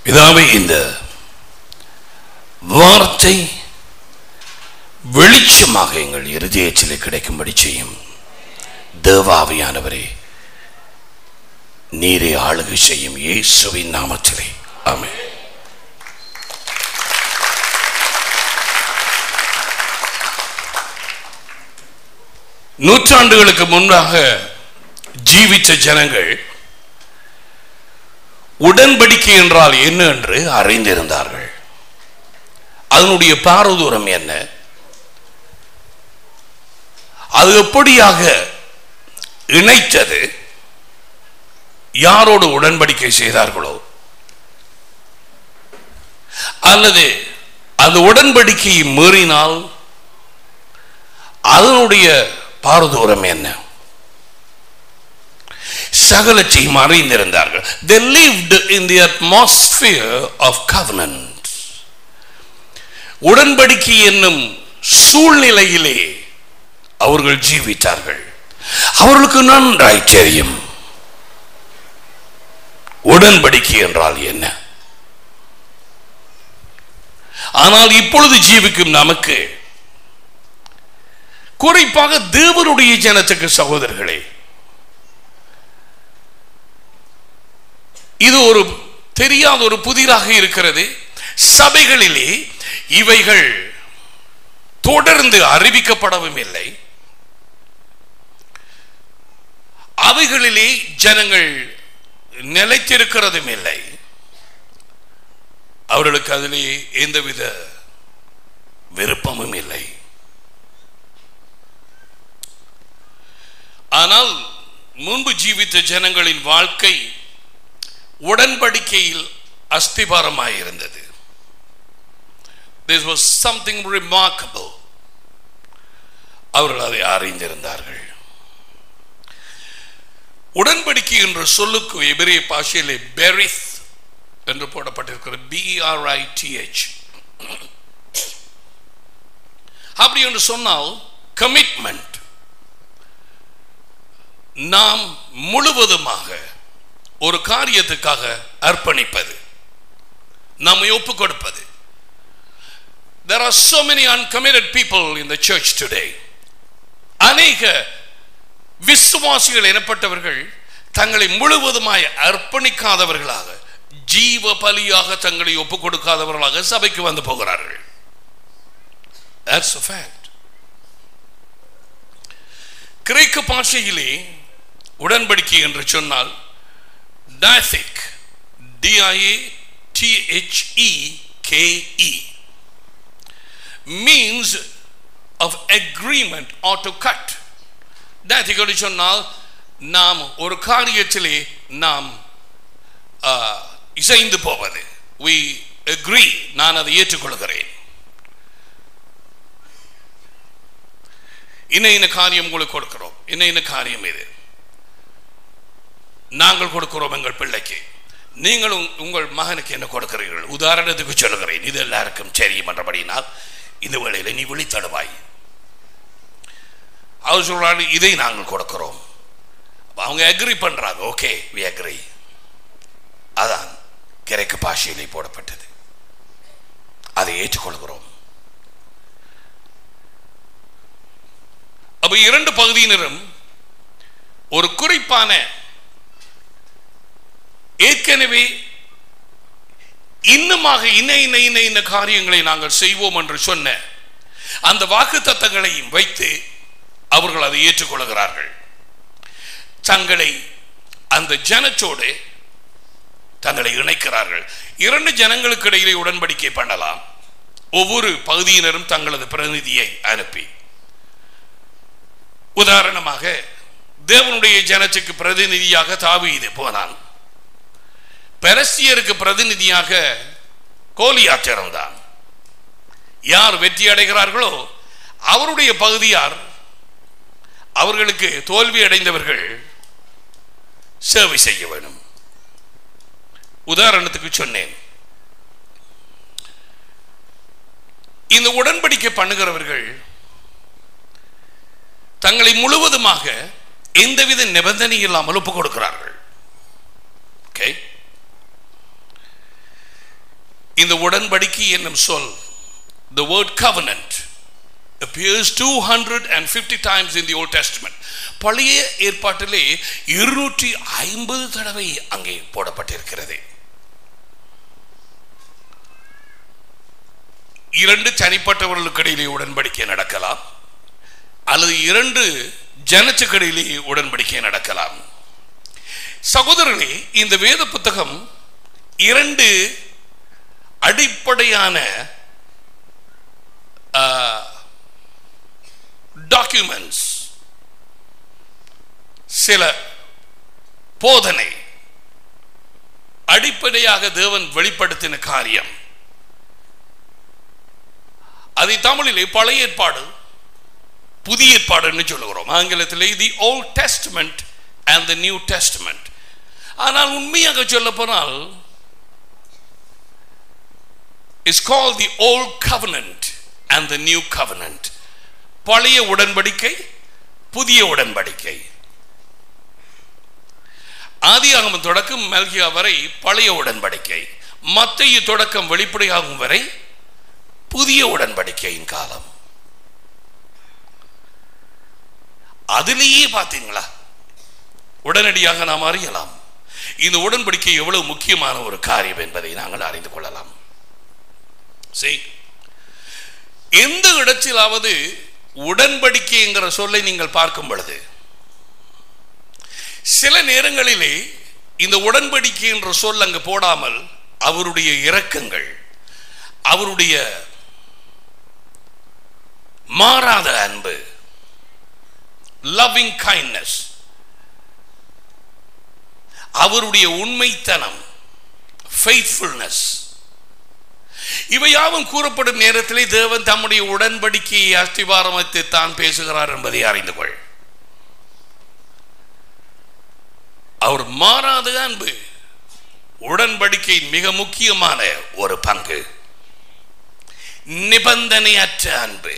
பிதாவே இந்த வார்த்தை வெளிச்சமாக எங்கள் இருதயத்தில் கிடைக்கும்படி செய்யும் தேவாவியானவரே நீரே ஆளுகை செய்யும் இயேசுவின் நாமத்திலே ஆமென் நூற்றாண்டுகளுக்கு முன்பாக ஜீவித்த ஜனங்கள் உடன்படிக்கை என்றால் என்ன என்று அறிந்திருந்தார்கள் அதனுடைய பாரதூரம் என்ன அது எப்படியாக இணைத்தது யாரோடு உடன்படிக்கை செய்தார்களோ அல்லது அந்த உடன்படிக்கையை மீறினால் அதனுடைய பாரதூரம் என்ன சகலத்தையும் அறிந்திருந்தார்கள் they lived in the atmosphere of covenant உடன்படிக்கை என்னும் சூழ்நிலையிலே அவர்கள் ஜீவித்தார்கள் அவர்களுக்கு நன்றாய் தெரியும் உடன்படிக்கை என்றால் என்ன ஆனால் இப்பொழுது ஜீவிக்கும் நமக்கு குறிப்பாக தேவனுடைய ஜனத்துக்கு சகோதரர்களே இது ஒரு தெரியாத ஒரு புதிராக இருக்கிறது சபைகளிலே இவைகள் தொடர்ந்து அறிவிக்கப்படவும் இல்லை அவைகளிலே ஜனங்கள் நிலைத்திருக்கிறதும் இல்லை அவர்களுக்கு அதிலே எந்தவித விருப்பமும் இல்லை ஆனால் முன்பு ஜீவித்த ஜனங்களின் வாழ்க்கை உடன்படிக்கையில் அஸ்திபாரமாயிருந்தது this was something remarkable அவர்கள் அதை அறிந்திருந்தார்கள் உடன்படிக்கை என்ற சொல்லுக்கு எபிரிய பாஷையிலே பெரித் என்று போடப்பட்டிருக்கிறது பிஆர்ஐடிஹெச் அப்படி என்று சொன்னால் கமிட்மெண்ட் நாம் முழுவதுமாக ஒரு காரியத்துக்காக அர்ப்பணிப்பது நம்மை ஒப்புக் கொடுப்பது there are so many uncommitted people in the church today அநேக விசுவாசிகள் எனப்பட்டவர்கள் தங்களை முழுவதுமாய் அர்ப்பணிக்காதவர்களாக ஜீவ பலியாக தங்களை ஒப்புக் கொடுக்காதவர்களாக சபைக்கு வந்து போகிறார்கள் That's a fact. கிரேக்க பாஷையிலே உடன்படிக்கை என்று சொன்னால் டாசிக் DIA THE KE means of agreement are to cut டாசிக் என்று சொன்னால் நாம் ஒரு காரியத்திலே நாம் ஆ, இசைந்து போவது we agree நான் அதை ஏற்றுக்கொள்கிறேன் இன்ன இன்ன காரியம் உங்களுக்கு கொடுக்கிறோம் இன்ன இன்ன காரியம் இது நாங்கள் கொடுக்கிறோம் எங்கள் பிள்ளைக்கு நீங்கள் உங்- உங்கள் மகனுக்கு என்ன கொடுக்கிறீர்கள் உதாரணத்துக்கு சொல்லுகிறேன் இது எல்லாருக்கும் தெரியும் என்றபடினால் இந்த வேளையில நீ விழித்தடுவாய் அவர் சொல்றாரு இதை நாங்கள் கொடுக்கிறோம் அப்ப அவங்க அக்ரி பண்றாங்க ஓகே வி அக்ரி அதான் கிரேக்க பாஷையிலே போடப்பட்டது அதை ஏற்றுக்கொள்கிறோம் அப்ப இரண்டு பகுதியினரும் ஒரு குறிப்பான ஏற்கனவே இன்னுமாக இன்ன இன்ன இன்ன இன்ன காரியங்களை நாங்கள் செய்வோம் என்று சொன்ன அந்த வாக்கு தத்தங்களையும் வைத்து அவர்கள் அதை ஏற்றுக்கொள்கிறார்கள் தங்களை அந்த ஜனத்தோடு தங்களை இணைக்கிறார்கள் இரண்டு ஜனங்களுக்கு இடையிலே உடன்படிக்கை பண்ணலாம் ஒவ்வொரு பகுதியினரும் தங்களது பிரதிநிதியை அனுப்பி உதாரணமாக தேவனுடைய ஜனத்துக்கு பிரதிநிதியாக தாவீது போனான் பெரஸ்தியருக்கு பிரதிநிதியாக கோலியாத் இருந்தான் யார் வெற்றி அடைகிறார்களோ அவருடைய பகுதியார் அவர்களுக்கு தோல்வி அடைந்தவர்கள் சேவை செய்ய வேண்டும் உதாரணத்துக்கு சொன்னேன் இந்த உடன்படிக்கை பண்ணுகிறவர்கள் தங்களை முழுவதுமாக எந்தவித நிபந்தனை இல்லாமல் ஒப்புக் கொடுக்கிறார்கள் ஓகே இந்த உடன்படிக்கை என்னும் சொல் the word covenant appears 250 times in the Old Testament பழைய ஏற்பாட்டிலே இருநூற்றி ஐம்பது தடவை அங்கே போடப்பட்டிருக்கிறது இரண்டு தனிப்பட்டவர்களுக்கு இடையிலே உடன்படிக்கை நடக்கலாம் அல்லது இரண்டு ஜனச்சுக்கடையிலே உடன்படிக்கை நடக்கலாம் சகோதரர்களே இந்த வேத புத்தகம் இரண்டு அடிப்படையான டாக்குமெண்ட்ஸ் சில போதனை அடிப்படையாக தேவன் வெளிப்படுத்தின காரியம் அதை தமிழிலே பழைய ஏற்பாடு புதிய ஏற்பாடுன்னு சொல்லுகிறோம் ஆங்கிலத்திலே the old testament and the new testament ஆனால் உண்மையாக சொல்ல போனால் is call the old covenant and the new covenant பழைய உடன்படிக்கை புதிய உடன்படிக்கை ஆதியாகமம் தொடக்கம் மெல்கியா வரை பழைய உடன்படிக்கை மத்திய தொடக்கம் வெளிப்படையாகும் வரை புதிய உடன்படிக்கையின் காலம் அதிலேயே பார்த்தீங்களா உடனடியாக நாம் அறியலாம் இந்த உடன்படிக்கை எவ்வளவு முக்கியமான ஒரு காரியம் என்பதை நாங்கள் அறிந்து கொள்ளலாம் சரி எந்த இடத்திலாவது உடன்படிக்கைங்கிற சொல்லை நீங்கள் பார்க்கும் பொழுது சில நேரங்களிலே இந்த உடன்படிக்கை என்ற சொல் அங்கு போடாமல் அவருடைய இரக்கங்கள் அவருடைய மாறாத அன்பு லவ்விங் கைண்ட்னஸ் அவருடைய உண்மைத்தனம் ஃபெய்த்ஃபுல்னஸ் இவையாவும் கூறப்படும் நேரத்திலே தேவன் தம்முடைய உடன்படிக்கையை அஸ்திவாரமத்தை தான் பேசுகிறார் என்பதை அறிந்து கொள் அவர் மாறாத அன்பு உடன்படிக்கையின் மிக முக்கியமான ஒரு பங்கு நிபந்தனையற்ற அன்பு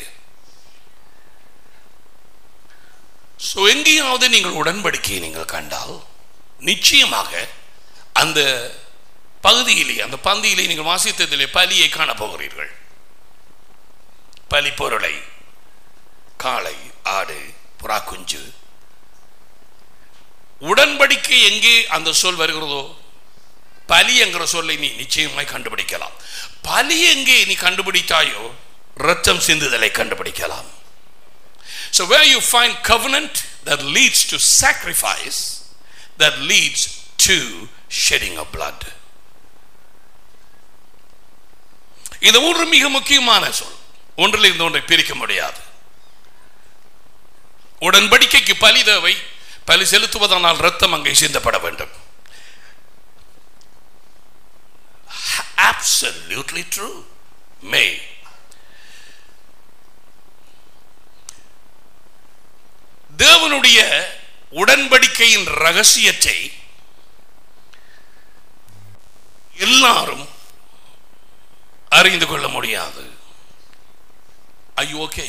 ஸோ எங்கேயாவது நீங்கள் உடன்படிக்கையை நீங்கள் கண்டால் நிச்சயமாக அந்த பகுதியிலே அந்த பந்தியிலே நீங்கள் வாசித்ததிலே பலியை காணப்போகிறீர்கள் பலி பொருளை காளை ஆடு புறா குஞ்சு உடன்படிக்கை எங்கே அந்த சொல் வருகிறதோ பலி என்கிற சொல்லை நீ நிச்சயமாய் கண்டுபிடிக்கலாம் பலி எங்கே நீ கண்டுபிடித்தாயோ ரத்தம் சிந்துதலை கண்டுபிடிக்கலாம் So where you find covenant that leads to sacrifice, that leads to shedding of blood. இது மூன்று மிக முக்கியமான சொல் ஒன்றில் இருந்து ஒன்றை பிரிக்க முடியாது உடன்படிக்கைக்கு பலி தேவை பலி செலுத்துவதனால் ரத்தம் அங்கே சிந்தப்பட வேண்டும் Absolutely true. May. தேவனுடைய உடன்படிக்கையின் ரகசியத்தை எல்லாரும் அறிந்து கொள்ள முடியாது ஐ ஓகே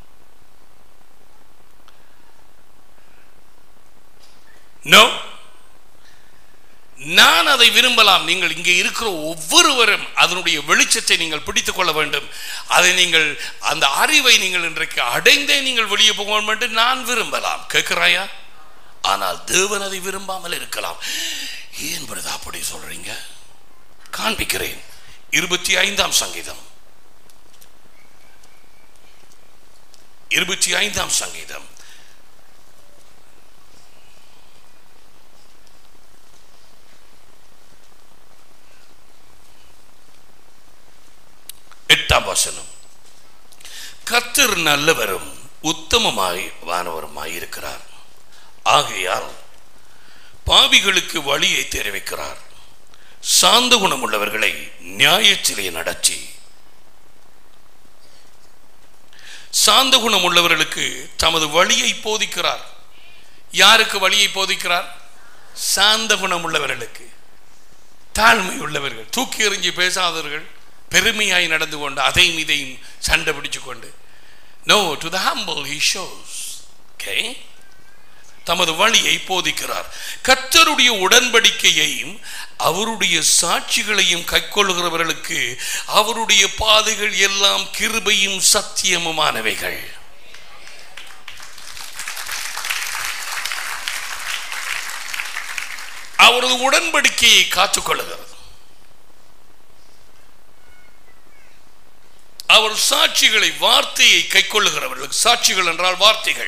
நோ நான் அதை விரும்பலாம் நீங்கள் இங்கே இருக்கிற ஒவ்வொருவரும் அதனுடைய வெளிச்சத்தை நீங்கள் பிடித்துக் கொள்ள வேண்டும் அதை நீங்கள் அந்த அறிவை நீங்கள் இன்றைக்கு அடைந்தே நீங்கள் வெளியே போக வேண்டும் என்று நான் விரும்பலாம் கேட்கிறாயா ஆனால் தேவன் அதை விரும்பாமல் இருக்கலாம் ஏன் பிரதா அப்படி சொல்றீங்க காண்பிக்கிறேன் இருபத்தி ஐந்தாம் சங்கீதம் இருபத்தி ஐந்தாம் சங்கீதம் எட்டாம் வசனம் கர்த்தர் நல்லவரும் உத்தமமாய் வானவருமாய் இருக்கிறார் ஆகையால் பாவிகளுக்கு வழியை தெரிவிக்கிறார் சாந்த குணமுள்ளவர்களை நியாயத்திலே நடத்தி சாந்த குணம் உள்ளவர்களுக்கு தமது வழியை போதிக்கிறார் யாருக்கு வழியை போதிக்கிறார் சாந்த குணம் உள்ளவர்களுக்கு தாழ்மை உள்ளவர்கள் தூக்கி எறிஞ்சி பேசாதவர்கள் பெருமையாய் நடந்து கொண்டு அதையும் இதையும் சண்டை பிடிச்சு கொண்டு know to the humble he shows okay தமது வழியை போதிக்கிறார் கர்த்தருடைய உடன்படிக்கையையும் அவருடைய சாட்சிகளையும் கைக்கொள்கிறவர்களுக்கு அவருடைய பாதைகள் எல்லாம் கிருபையும் சத்தியமுமானவைகள் அவரது உடன்படிக்கையை காத்துக்கொள்ளுகிறது அவர் சாட்சிகளை வார்த்தையை கைக்கொள்ளுகிறவர்களுக்கு சாட்சிகள் என்றால் வார்த்தைகள்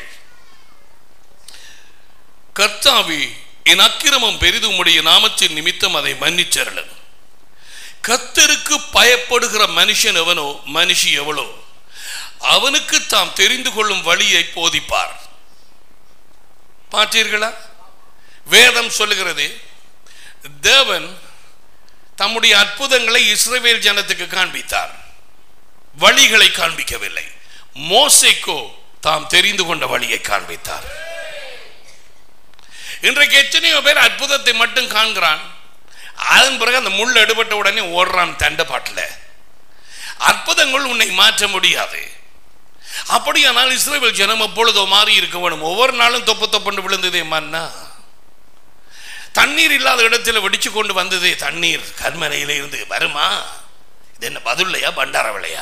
கர்த்தாவே என் அக்கிரமம் பெரிதுமுடைய நாமத்தின் நிமித்தம் அதை மன்னிச்சரலும் கர்த்தருக்கு பயப்படுகிற மனுஷன் எவனோ மனுஷி எவளோ அவனுக்கு தாம் தெரிந்து கொள்ளும் வழியை போதிப்பார் பார்த்தீர்களா வேதம் சொல்லுகிறது தேவன் தம்முடைய அற்புதங்களை இஸ்ரவேல் ஜனத்துக்கு காண்பித்தார் வழிகளை காண்பிக்கவில்லை மோசைக்கோ தாம் தெரிந்து கொண்ட வழியை காண்பித்தார் இன்றைக்கு எத்தனையோ பேர் அற்புதத்தை மட்டும் காண்கிறான் அதன் பிறகு அந்த முள் எடுபட்ட உடனே ஓடுறான் தண்ட பாட்டில் அற்புதங்கள் உன்னை மாற்ற முடியாது அப்படியானால் இஸ்ரேல் ஜனம் எப்பொழுதோ மாறி இருக்க வேணும் ஒவ்வொரு நாளும் தொப்பு தொப்புண்டு விழுந்ததே மன்னா தண்ணீர் இல்லாத இடத்துல வெடிச்சு கொண்டு வந்ததே தண்ணீர் கண்மனையில இருந்து வருமா இது என்ன பதுல்லையா பண்டாரவளையா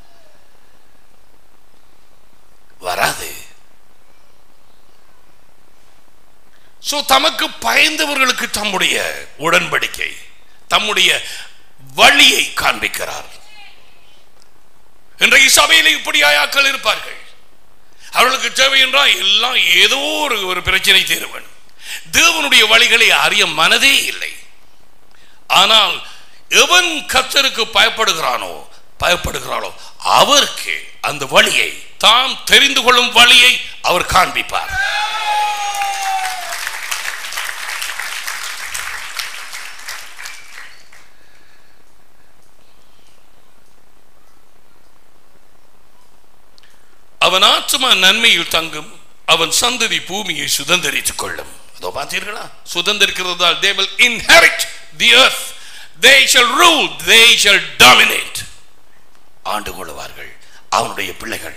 வராது சோ தமக்கு பயந்தவர்களுக்கு தம்முடைய உடன்படிக்கை தம்முடைய வழியை காண்பிக்கிறார் இன்றைக்கு சபையில இப்படி ஆயாக்கள் இருப்பார்கள் அவர்களுக்கு தேவை என்றால் எல்லாம் ஏதோ ஒரு ஒரு பிரச்சனை தீர்வன் தேவனுடைய வழிகளை அறிய மனதே இல்லை ஆனால் எவன் கத்தருக்கு பயப்படுகிறானோ பயப்படுகிறானோ அவருக்கு அந்த வழியை தாம் தெரிந்து கொள்ளும் வழியை அவர் காண்பிப்பார் அவன் ஆத்மா நன்மையில் தங்கும் அவன் சந்ததி பூமியை சுதந்திரித்துக் கொள்ளும் அதோ பார்த்தீர்களா சுதந்திரிக்கிறதால் they will inherit the earth they shall rule they shall dominate ஆண்டு கொள்வார்கள் அவனுடைய பிள்ளைகள்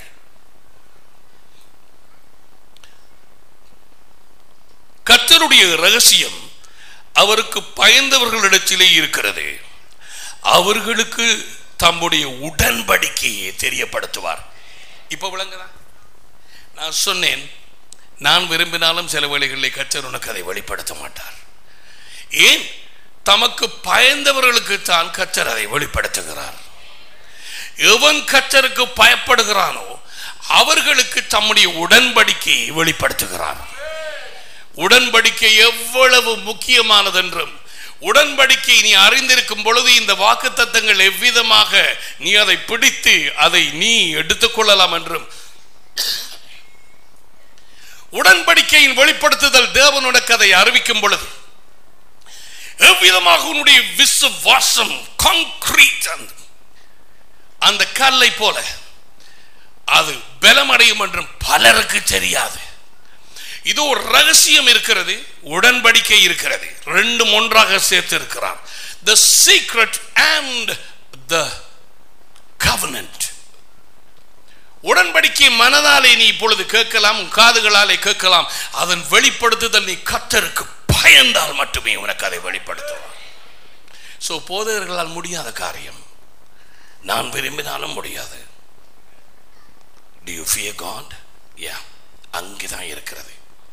கர்த்தருடைய ரகசியம் அவருக்கு பயந்தவர்களிடத்திலே இருக்கிறது அவர்களுக்கு தம்முடைய உடன்படிக்கையை தெரியப்படுத்துவார் இப்ப விளங்குதா நான் சொன்னேன் நான் விரும்பினாலும் சில வேளைகளில் கர்த்தர் உனக்கு அதை வெளிப்படுத்த மாட்டார் ஏன் தமக்கு பயந்தவர்களுக்கு தான் கர்த்தர் அதை வெளிப்படுத்துகிறார் எவன் கர்த்தருக்கு பயப்படுகிறானோ அவர்களுக்கு தம்முடைய உடன்படிக்கையை வெளிப்படுத்துகிறார் உடன்படிக்கை எவ்வளவு முக்கியமானதென்றும் உடன்படிக்கை நீ அறிந்திருக்கும் பொழுது இந்த வாக்கு தத்தங்கள் எவ்விதமாக நீ அதை பிடித்து அதை நீ எடுத்துக்கொள்ளலாம் என்றும் உடன்படிக்கையின் வெளிப்படுத்துதல் தேவன் உனக்கு அதை அறிவிக்கும் பொழுது எவ்விதமாக உன்னுடைய விசுவாசம் கான்கிரீட் அந்த கல்லை போல அது பலமடையும் என்றும் பலருக்கு தெரியாது இது ஒரு ரகசியம் இருக்கிறது உடன்படிக்கை இருக்கிறது ரெண்டும் ஒன்றாக சேர்த்து இருக்கிறார் the secret and the covenant உடன்படிக்கை மனதாலே நீ இப்பொழுது கேட்கலாம் உன் காதுகளாலே கேட்கலாம் அதன் வெளிப்படுத்துதல் நீ கத்தருக்கு பயந்தால் மட்டுமே உனக்கு அதை வெளிப்படுத்துவார் சோ போதகர்களால் முடியாத காரியம் நான் விரும்பினாலும் முடியாது Do you fear God? Yeah. அங்கேதான் இருக்கிறது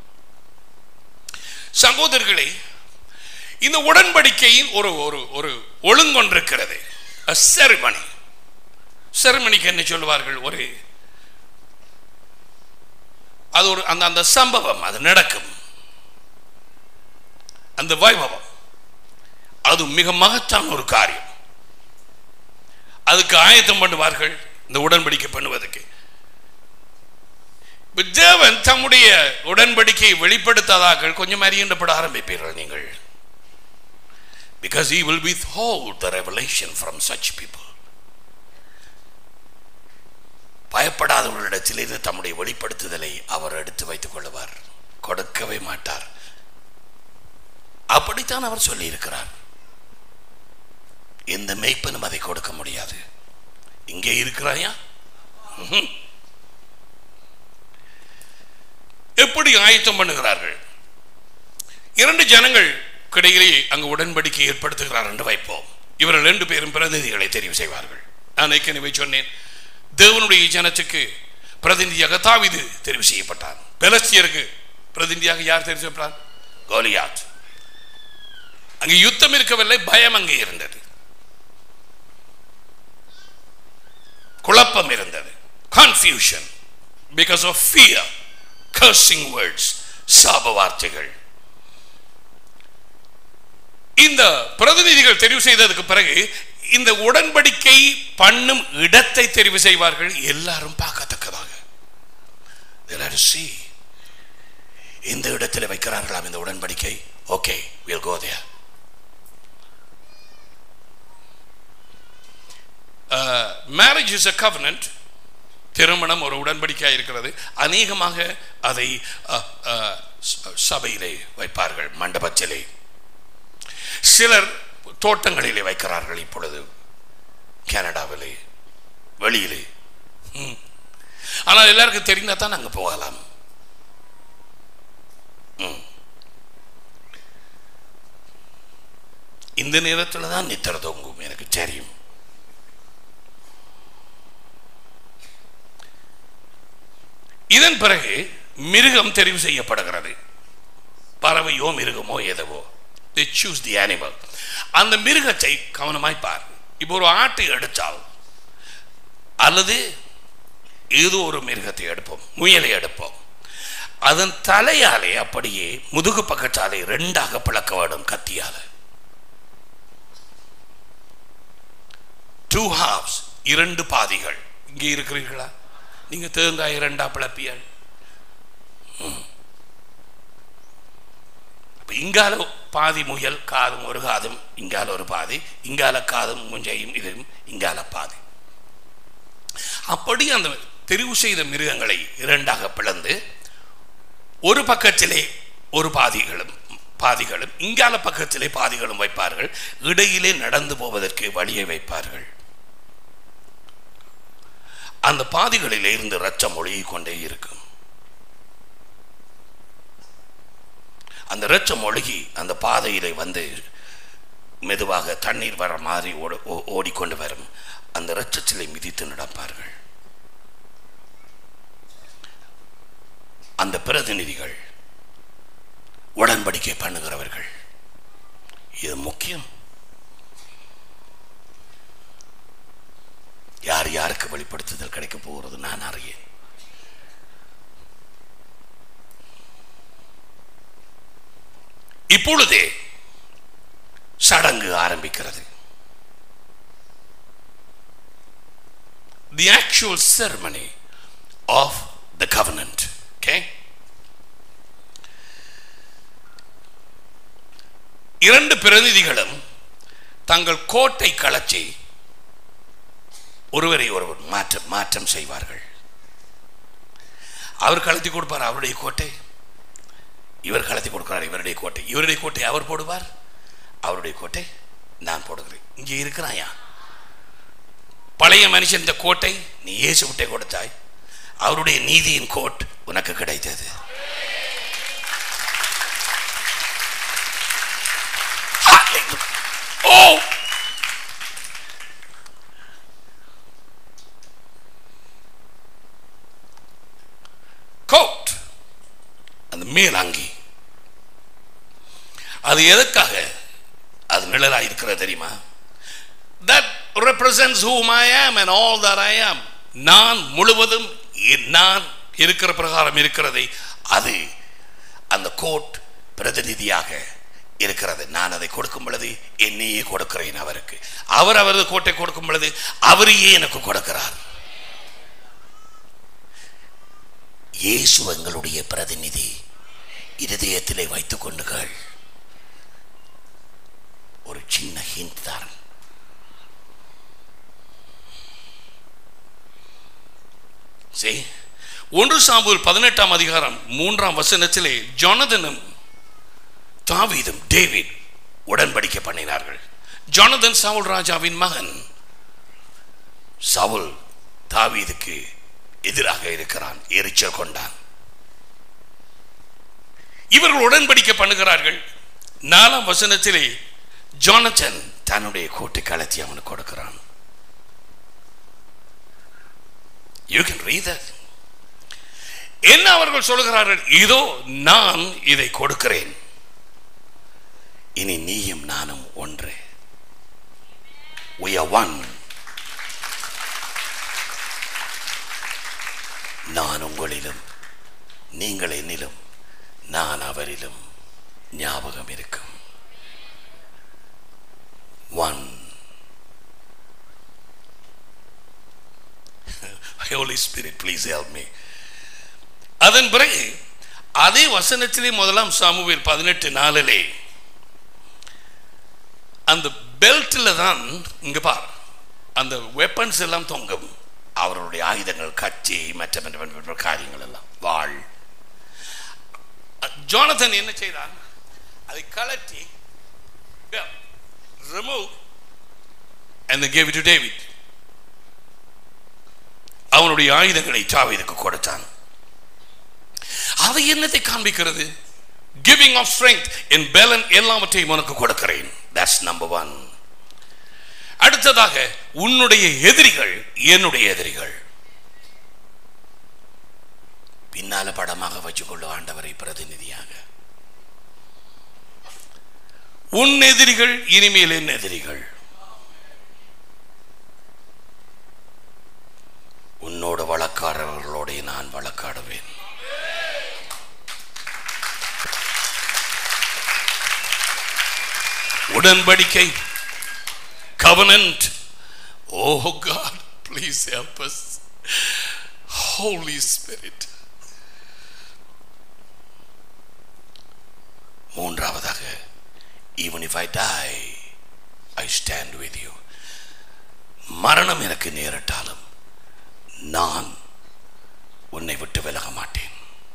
சகோதரர்களே இந்த உடன்படிக்கையின் ஒரு ஒரு ஒரு ஒழுங்கொன்றிருக்கிறது செரிமணி செரிமணிக்கு என்ன சொல்லுவார்கள் ஒரு அது ஒரு அந்த அந்த சம்பவம் அது நடக்கும் அந்த வைபவம் அது மிக மகத்தான ஒரு காரியம் அதுக்கு ஆயத்தம் பண்ணுவார்கள் இந்த உடன்படிக்கை பண்ணுவதற்கு தேவன் தம்முடைய உடன்படிக்கையை வெளிப்படுத்தாதார்கள் கொஞ்சம் அறியப்பட ஆரம்பிப்பீர்கள் நீங்கள் because he will withhold the revelation from such people பயப்படாதவர்களிடத்திலிருந்து தம்முடைய வெளிப்படுத்துதலை அவர் எடுத்து வைத்துக் கொள்வார் கொடுக்கவே மாட்டார் அப்படித்தான் அவர் சொல்லி இருக்கிறார் எந்த மெய்ப்பனும் அதை கொடுக்க முடியாது இங்கே இருக்கிறாயா எப்படி ஆயத்தம் பண்ணுகிறார்கள் இரண்டு ஜனங்கள் இடையிலே அங்கு உடன்படிக்கை ஏற்படுத்துகிறார் என்று வைப்போம் இவர்கள் ரெண்டு பேரும் பிரதிநிதிகளை தெரிவு செய்வார்கள் நான் ஏற்கனவே சொன்னேன் தேவனுடைய ஜனத்துக்கு பிரதிநிதியாக தாவிது தெரிவு செய்யப்பட்டார் பெலஸ்தியருக்கு பிரதிநிதியாக யார் தெரிவு செய்யப்பட்டார் கோலியாத் அங்கே யுத்தம் இருக்கவில்லை பயம் அங்கே இருந்தது குழப்பம் இருந்தது confusion because of fear cursing words சாப வார்த்தைகள் இந்த பிரதிநிதிகள் தெரிவு செய்ததுக்கு பிறகு இந்த உடன்படிக்கை பண்ணும் இடத்தை தெரிவு செய்வார்கள் எல்லாரும் பார்க்கத்தக்கதாக They'll have to see. இந்த இடத்தில் வைக்கிறார்களாம் இந்த உடன்படிக்கை okay we'll go there marriage is a covenant திருமணம் ஒரு உடன்படிக்கையாக இருக்கிறது அநேகமாக அதை அஹ், அஹ், ச- சபையிலே வைப்பார்கள் மண்டபத்திலே சிலர் தோட்டங்களிலே வைக்கிறார்கள் இப்பொழுது கனடாவிலே வெளியிலே ம். ஆனால் எல்லாருக்கும் தெரிந்தா தான் அங்கே போகலாம் ம். இந்த நேரத்தில் தான் நித்திர தொங்கும் எனக்கு தெரியும் இதன் பிறகு மிருகம் தெரிவு செய்யப்படுகிறது பறவையோ மிருகமோ எதுவோ they choose the animal அந்த மிருகத்தை கவனமாய் பார் இப்போ ஒரு ஆட்டை எடுத்தால் அல்லது ஏதோ ஒரு மிருகத்தை எடுப்போம் முயலை எடுப்போம் அதன் தலையாலே அப்படியே முதுகு பக்கத்தாலே ரெண்டாக பிளக்க வேண்டும் கத்தியால டூ ஹாஃப்ஸ் இரண்டு பாதிகள் இங்கே இருக்கிறீர்களா நீங்க தேங்காய் இரண்டா பிளப்பியல் அப்ப இங்கால பாதி முயல் காதும் ஒரு காதும் இங்கால ஒரு பாதி இங்கால காதும் முஞ்சையும் இதுவும் இங்கால பாதி அப்படி அந்த தெரிவு செய்த மிருகங்களை இரண்டாக பிளந்து ஒரு பக்கத்திலே ஒரு பாதிகளும் பாதிகளும் இங்கால பக்கத்திலே பாதிகளும் வைப்பார்கள் இடையிலே நடந்து போவதற்கு வழியை வைப்பார்கள் அந்த பாதிகளிலே இருந்து ரச்சம் ஒழுகிக் கொண்டே இருக்கும் அந்த ரச்சம் ஒழுகி அந்த பாதையிலே வந்து மெதுவாக தண்ணீர் வர மாதிரி ஓட- ஓ- ஓடிக்கொண்டு வரும் அந்த ரச்சத்திலே மிதித்து நடப்பார்கள் அந்த பிரதிநிதிகள் உடன்படிக்கை பண்ணுகிறவர்கள் இது முக்கியம் யார் யாருக்கு வெளிப்படுத்துதல் கிடைக்க போகிறது நான் அறியேன் இப்பொழுதே சடங்கு ஆரம்பிக்கிறது the actual ceremony of the covenant okay இரண்டு பிரதிநிதிகளும் தங்கள் கோட்டை கலச்சி ஒருவரை ஒருவர் மாற்றம் மாற்றம் செய்வார்கள் அவர் கலத்தி கொடுப்பார் அவருடைய கோட்டை இவர் கலத்தி கொடுக்கிறார் இவருடைய கோட்டை இவருடைய கோட்டை அவர் போடுவார் அவருடைய கோட்டை நான் போடுகிறேன் இங்கே இருக்கிறாயா பழைய மனுஷன் இந்த கோட்டை நீ இயேசு விட்டே கொடுத்தாய் அவருடைய நீதியின் கோட் உனக்கு கிடைத்தது ஓ கோட் அந்த மேலாங்கி அது எதற்காக அது நிழலா இருக்கிறது தெரியுமா that represents whom I am and all that I am நான் முழுவதும் இ- நான் இருக்கிற பிரகாரம் இருக்கிறதை அது அந்த கோட் பிரதிநிதியாக இருக்கிறது நான் அதை கொடுக்கும் பொழுது என்னையே கொடுக்கிறேன் அவருக்கு அவர் அவரது கோட்டை கொடுக்கும் பொழுது அவரையே எனக்கு கொடுக்கிறார் இயேசு எங்களுடைய பிரதிநிதி இருதயத்திலே வைத்துக் கொண்டுகள் ஒரு சின்ன ஹிண்ட் தான் See, ஒன்று சாம்பூர் பதினெட்டாம் அதிகாரம் மூன்றாம் வசனத்திலே ஜொனதனும் தாவீதும் டேவிட் உடன்படிக்கை பண்ணினார்கள் ஜொனதன் சவுல் ராஜாவின் மகன் சவுல் தாவீதுக்கு எதிராக இருக்கிறான் எரிச்சல் கொண்டான் இவர்கள் உடன்படிக்கை பண்ணுகிறார்கள் நாலாம் வசனத்திலே ஜானச்சன் தன்னுடைய கூட்டு கலத்தி அவனுக்கு கொடுக்கிறான் யூ கேன் ரீட் தட் என்ன அவர்கள் சொல்கிறார்கள் இதோ நான் இதை கொடுக்கிறேன் இனி நீயும் நானும் ஒன்று we are one நான் உங்களிலும் நீங்கள் என்னிலும் நான் அவரிலும் ஞாபகம் இருக்கும் one Holy Spirit please help me அதன் பிறகு அதே வசனத்திலே முதலாம் சாமுவேல் பதினெட்டு நாளிலே அந்த பெல்ட்ல தான் இங்க பார் அந்த வெப்பன்ஸ் எல்லாம் தொங்கும் அவர்களுடைய ஆயுதங்கள் கட்சி மற்ற மற்ற மற்ற மற்ற காரியங்கள் எல்லாம் வாழ் ஜோனதன் என்ன செய்தான் அதை கலட்டி remove and gave it to David அவனுடைய ஆயுதங்களை தாவீதுக்கு கொடுத்தான் அது என்னத்தை காண்பிக்கிறது கிவிங் ஆஃப் ஸ்ட்ரெங்க் என் பேலன் எல்லாவற்றையும் உனக்கு கொடுக்கிறேன் தட்ஸ் நம்பர் ஒன் அடுத்ததாக உன்னுடைய எதிரிகள் என்னுடைய எதிரிகள் பின்னால படமாக வச்சுக்கொள்ள ஆண்டவரை பிரதிநிதியாக உன் எதிரிகள் இனிமேல் என் எதிரிகள் உன்னோட வழக்காரர்களோட நான் வழக்காடுவேன் உடன்படிக்கை covenant oh god please help us holy spirit மூன்றாவதாக even if i die i stand with you மரணம் எனக்கு நேரிட்டாலும் நான் உன்னை விட்டு விலக மாட்டேன்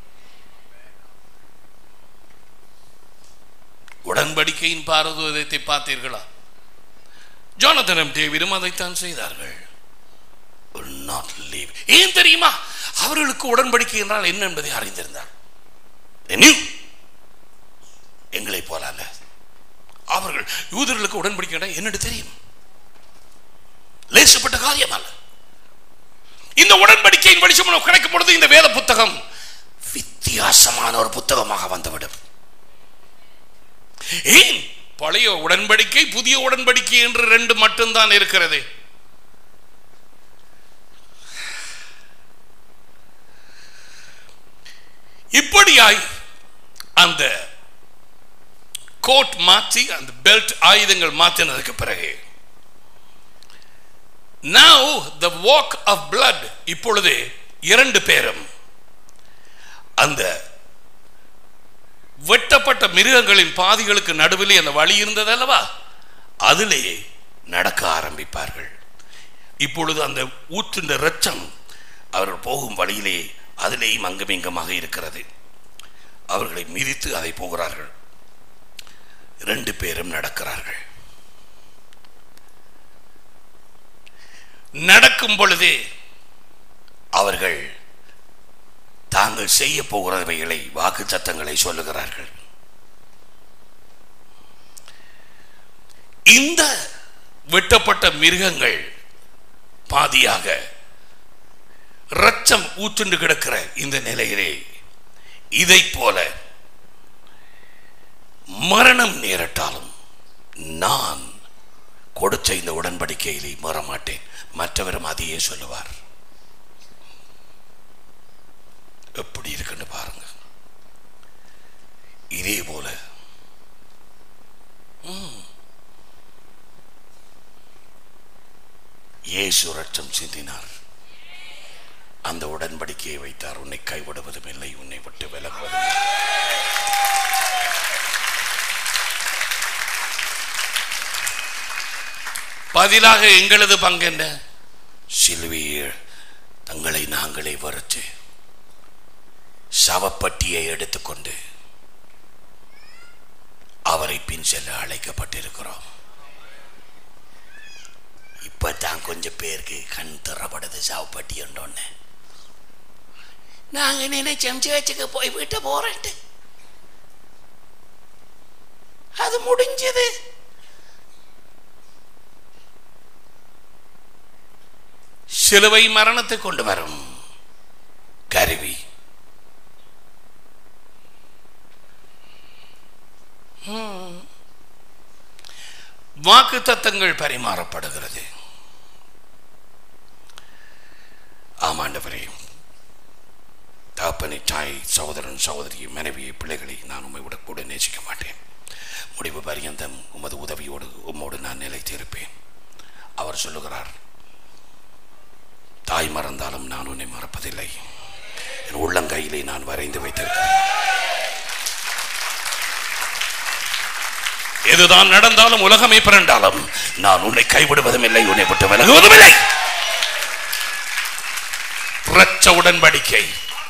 உடன்படிக்கையின் பாரதூதத்தை பார்த்தீர்களா ஜோனதனம் டேவிடும் அதைத்தான் செய்தார்கள் Will not leave. ஏன் தெரியுமா அவர்களுக்கு உடன்படிக்கை என்றால் என்ன என்பதை அறிந்திருந்தார் They knew. எங்களை போல அல்ல அவர்கள் யூதர்களுக்கு உடன்படிக்கை என்றால் என்னன்னு தெரியும் லேசப்பட்ட காரியம் அல்ல இந்த உடன்படிக்கையின் வெளிச்சம் உனக்கு கிடைக்கும் பொழுது இந்த வேத புத்தகம் வித்தியாசமான ஒரு புத்தகமாக வந்துவிடும் ஏன் பழைய உடன்படிக்கை புதிய உடன்படிக்கை என்று ரெண்டு மட்டும்தான் இருக்கிறது இப்படியாய் அந்த கோட் மாற்றி அந்த பெல்ட் ஆயுதங்கள் மாற்றினதுக்கு பிறகு now the walk of blood இப்பொழுது இரண்டு பேரும் அந்த வெட்டப்பட்ட மிருகங்களின் பாதிகளுக்கு நடுவிலே அந்த வழி இருந்தது அல்லவா அதிலே நடக்க ஆரம்பிப்பார்கள் இப்பொழுது அந்த ஊற்றுண்ட ரச்சம் அவர்கள் போகும் வழியிலே அதிலேயும் அங்குமிங்கமாக இருக்கிறது அவர்களை மிதித்து அதை போகிறார்கள் ரெண்டு பேரும் நடக்கிறார்கள் நடக்கும் பொழுதே அவர்கள் தாங்கள் செய்ய போகிறவைகளை வாக்கு சத்தங்களை சொல்லுகிறார்கள் இந்த வெட்டப்பட்ட மிருகங்கள் பாதியாக ரச்சம் ஊற்றுண்டு கிடக்கிற இந்த நிலையிலே இதை போல மரணம் நேரட்டாலும் நான் கொடுத்த இந்த உடன்படிக்கையிலே மாறமாட்டேன் மற்றவரும் அதையே சொல்லுவார் எப்படி இருக்குன்னு பாருங்க இதே போல ம். இயேசு ரட்சம் சிந்தினார் அந்த உடன்படிக்கையை வைத்தார் உன்னை கைவிடுவதும் இல்லை உன்னை விட்டு விலகுவதும் இல்லை. பதிலாக எங்களது பங்கு என்ன சிலுவையில் தங்களை நாங்களே வறுத்து சவப்பட்டியை எடுத்துக்கொண்டு அவரை பின் செல்ல அழைக்கப்பட்டிருக்கிறோம் இப்பதான் கொஞ்சம் பேருக்கு கண் திறப்படுது சவப்பட்டி நாங்க நினைச்சோம் சேர்ச்சுக்கு போய் விட்டு போறேன்ட்டு அது முடிஞ்சது சிலுவை மரணத்தை கொண்டு வரும் கருவி வாக்கு தத்தங்கள் பரிமாறப்படுகிறது ஆமாண்டவரே தாப்பனை தாய் சகோதரன் சகோதரி மனைவியை பிள்ளைகளை நான் உண்மை விட கூட நேசிக்க மாட்டேன் முடிவு பரியந்தம் உமது உதவியோடு உம்மோடு நான் நிலைத்திருப்பேன் அவர் சொல்லுகிறார் தாய் மறந்தாலும் நான் உன்னை மறப்பதில்லை என் உள்ளங்கையிலே நான் வரைந்து வைத்திருக்கிறேன் எதுதான் நடந்தாலும் உலகமே பிறண்டாலும் நான் உன்னை கைவிடுவதும் இல்லை உன்னை விட்டு விலகுவதும் இல்லை இரட்ச உடன்படிக்கை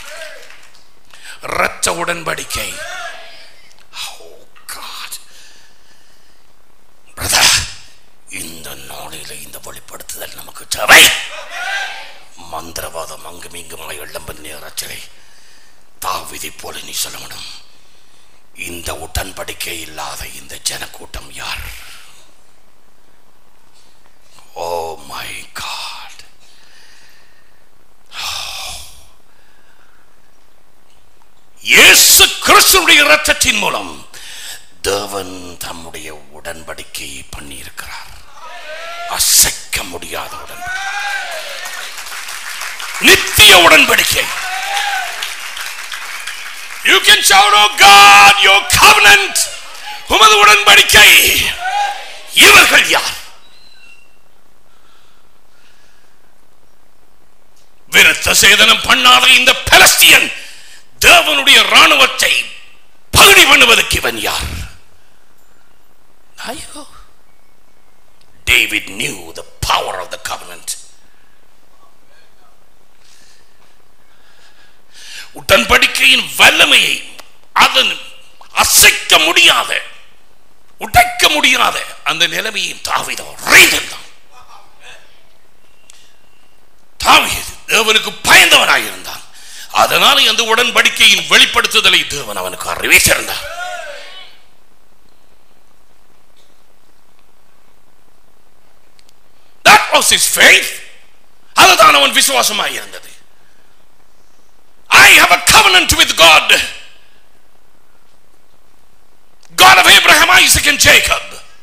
இரட்ச உடன்படிக்கை Oh, God. Brother, இந்த நாளில இந்த வெளிப்படுத்துதல் நமக்கு தேவை மந்திரவாதம் அங்கும் இங்குமாய் இளம்பன் நேரச்சலை தாவிதை போல நீ சொல்லணும் இந்த உடன்படிக்கை இல்லாத இந்த ஜனக்கூட்டம் யார் ஓ மை காட் இயேசு கிறிஸ்துடைய இரத்தத்தின் மூலம் தேவன் தம்முடைய உடன்படிக்கையை பண்ணியிருக்கிறார் அசைக்க முடியாத உடன்படிக்கை நித்திய உடன்படிக்கை You can shout, Oh God, your covenant. உமது உடன்படிக்கை இவர்கள் யார் விருத்த சேதனம் பண்ணாத இந்த பலஸ்தியன் தேவனுடைய ராணுவத்தை பகுதி பண்ணுவதற்கு இவன் யார் ஐயோ David knew the power of the covenant உடன்படிக்கையின் வல்லமையை அதன் அசைக்க முடியாத உடைக்க முடியாத அந்த நிலைமையை தாவிதம் தான் தாவியது தேவனுக்கு பயந்தவனாய் இருந்தான் அதனால அந்த உடன்படிக்கையின் வெளிப்படுத்துதலை தேவன் அவனுக்கு அறிவித்திருந்தார் That was his faith. அதுதான் அவன் விசுவாசமாய் இருந்தது I have a covenant with God. God of Abraham, Isaac and Jacob.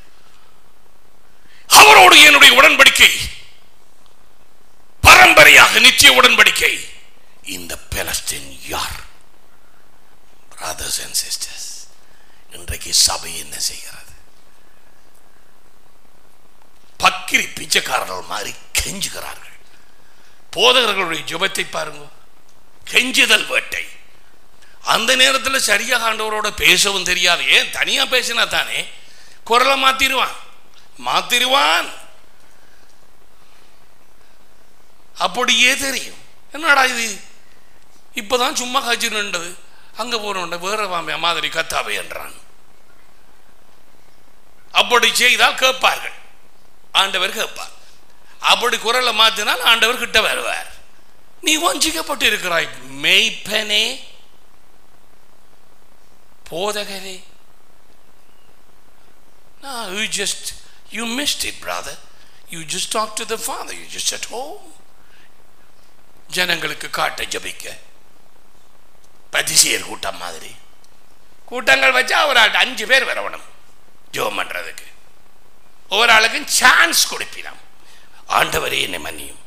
அவரோடு என்னுடைய உடன்படிக்கை பரம்பரையாக நித்திய உடன்படிக்கை இந்த பெலஸ்தீன் யார் பிரதர்ஸ் அண்ட் சிஸ்டர்ஸ் இன்றைக்கு சபை என்ன செய்கிறது பக்கிரி பிச்சைக்காரர்கள் மாதிரி கெஞ்சுகிறார்கள் போதகர்களுடைய ஜெபத்தை பாருங்க கெஞ்சுதல் வேட்டை அந்த நேரத்தில் சரியாக ஆண்டவரோட பேசவும் தெரியாது ஏன் தனியா பேசினா தானே குரலை மாத்திருவான் மாத்திருவான் அப்படியே தெரியும் என்னடா இது இப்பதான் சும்மா காய்ச்சி நின்றது அங்க போறோண்ட வேற வாம்பிய மாதிரி கத்தாவை என்றான் அப்படி செய்தால் கேட்பார்கள் ஆண்டவர் கேட்பார் அப்படி குரலை மாத்தினால் ஆண்டவர் கிட்ட வருவார் நீ வஞ்சிக்கப்பட்டு இருக்கிறாய் மெய்ப்பனே போதகரே No, you just you missed it, brother. You just talked to the Father. You just at home. ஜனங்களுக்கு காட்ட ஜபிக்க பதிசியர் கூட்டம் மாதிரி கூட்டங்கள் வச்சா ஒரு ஆள் அஞ்சு பேர் வரணும் ஜோம் பண்றதுக்கு ஒவ்வொரு ஆளுக்கும் சான்ஸ் கொடுப்பினாம் ஆண்டவரே என்னை மன்னியும்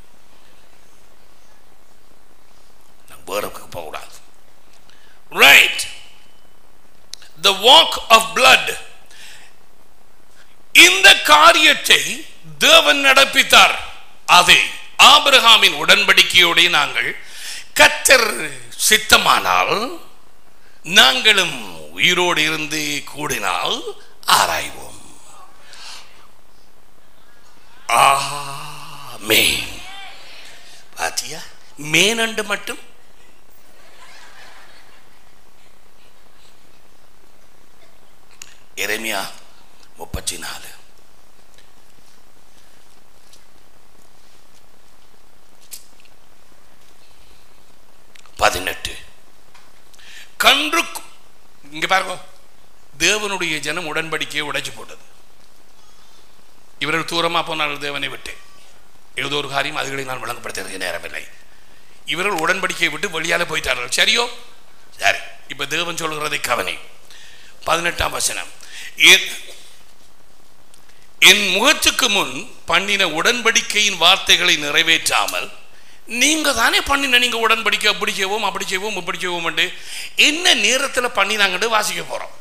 நான் வேறக்கு போகக்கூடாது right the walk of blood இந்த காரியத்தை தேவன் நடப்பித்தார் அதை ஆபிரகாமின் உடன்படிக்கையோடு நாங்கள் கத்தர் சித்தமானால் நாங்களும் உயிரோடு இருந்து கூடினால் ஆராய்வோம் ஆமென் பாத்தியா மேனண்டு மட்டும் எரேமியா முப்பத்தி நாலு பதினெட்டு கன்று இங்க பாருங்க தேவனுடைய ஜனம் உடன்படிக்கையை உடைச்சு போட்டது இவர்கள் தூரமா போனார்கள் தேவனை விட்டு ஏதோ ஒரு காரியம் அதுகளை நான் விளங்கப்படுத்துறதுக்கு நேரமில்லை இவர்கள் உடன்படிக்கையை விட்டு வெளியால போயிட்டார்கள் சரியோ சரி இப்ப தேவன் சொல்கிறதை கவனி பதினெட்டாம் வசனம் என்- என் முகத்துக்கு முன் பண்ணின உடன்படிக்கையின் வார்த்தைகளை நிறைவேற்றாமல் நீங்க தானே பண்ணின நீங்க உடன்படிக்கை அப்படி செய்வோம் அப்படி செய்வோம் இப்படி செய்வோம் என்ன நேரத்தில் பண்ணினாங்கன்னு வாசிக்க போறோம்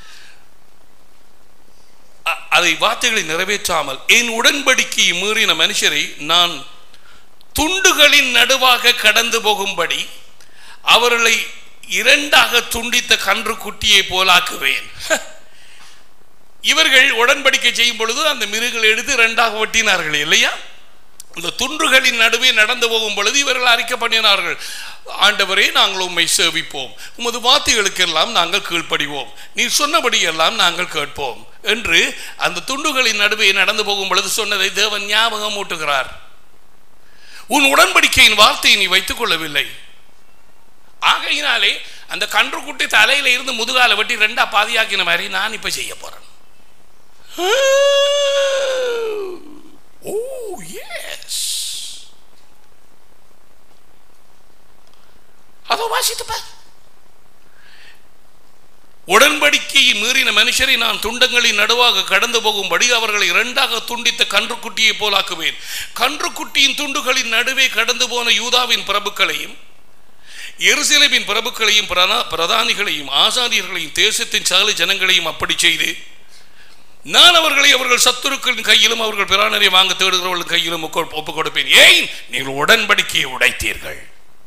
அ- அதை வார்த்தைகளை நிறைவேற்றாமல் என் உடன்படிக்கையை மீறின மனுஷரை நான் துண்டுகளின் நடுவாக கடந்து போகும்படி அவர்களை இரண்டாக துண்டித்த கன்று குட்டியை போலாக்குவேன் இவர்கள் உடன்படிக்கை செய்யும் பொழுது அந்த மிருகங்களை எடுத்து இரண்டாக வெட்டினார்கள் இல்லையா இந்த துண்டுகளின் நடுவே நடந்து போகும் பொழுது இவர்கள் அறிக்கை பண்ணினார்கள் ஆண்டவரே நாங்கள் உம்மை சேவிப்போம் உமது வார்த்தைகளுக்கெல்லாம் நாங்கள் கீழ்ப்படிவோம் நீ சொன்னபடி எல்லாம் நாங்கள் கேட்போம் என்று அந்த துண்டுகளின் நடுவே நடந்து போகும் பொழுது சொன்னதை தேவன் ஞாபகம் ஊட்டுகிறார் உன் உடன்படிக்கையின் வார்த்தையை நீ வைத்துக் கொள்ளவில்லை ஆகையினாலே அந்த கன்றுக்குட்டி தலையில இருந்து முதுகால வெட்டி ரெண்டா பாதியாக்கின மாதிரி நான் இப்ப செய்ய போறேன் ஓ எஸ் அதோ வாசித்து பார் உடன்படிக்கையை மீறின மனுஷரை நான் துண்டங்களின் நடுவாக கடந்து போகும்படி அவர்களை இரண்டாக துண்டித்த கன்றுக்குட்டியை போலாக்குவேன் கன்றுக்குட்டியின் துண்டுகளின் நடுவே கடந்து போன யூதாவின் பிரபுக்களையும் எருசலேமின் பிரபுக்களையும் பிரதா- பிரதானிகளையும் ஆசாரியர்களையும் தேசத்தின் சகல ஜனங்களையும் அப்படி செய்து நான் அவர்களை அவர்கள் சத்துருக்களின் கையிலும் அவர்கள் பிராணரை வாங்க தேடுகிறவர்கள் கையிலும் ஒப்பு- ஒப்புக் கொடுப்பேன் ஏன் நீங்கள் உடன்படிக்கையை உடைத்தீர்கள்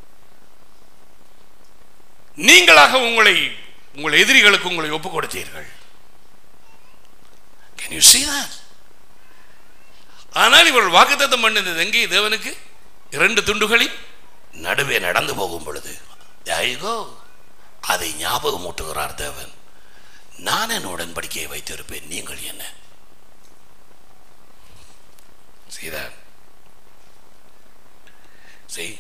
நீங்களாக உங்களை உங்கள் எதிரிகளுக்கு உங்களை ஒப்புக் கொடுத்தீர்கள் Can you see that? ஆனால் இவர்கள் வாக்குத்தத்தம் பண்ணினது எங்கே தேவனுக்கு இரண்டு துண்டுகளின் நடுவே நடந்து போகும் பொழுது There you go. அதை ஞாபகம் ஊட்டுகிறார் தேவன் நான் என் உடன்படிக்கையை வைத்திருப்பேன் நீங்கள் என்ன See that? See?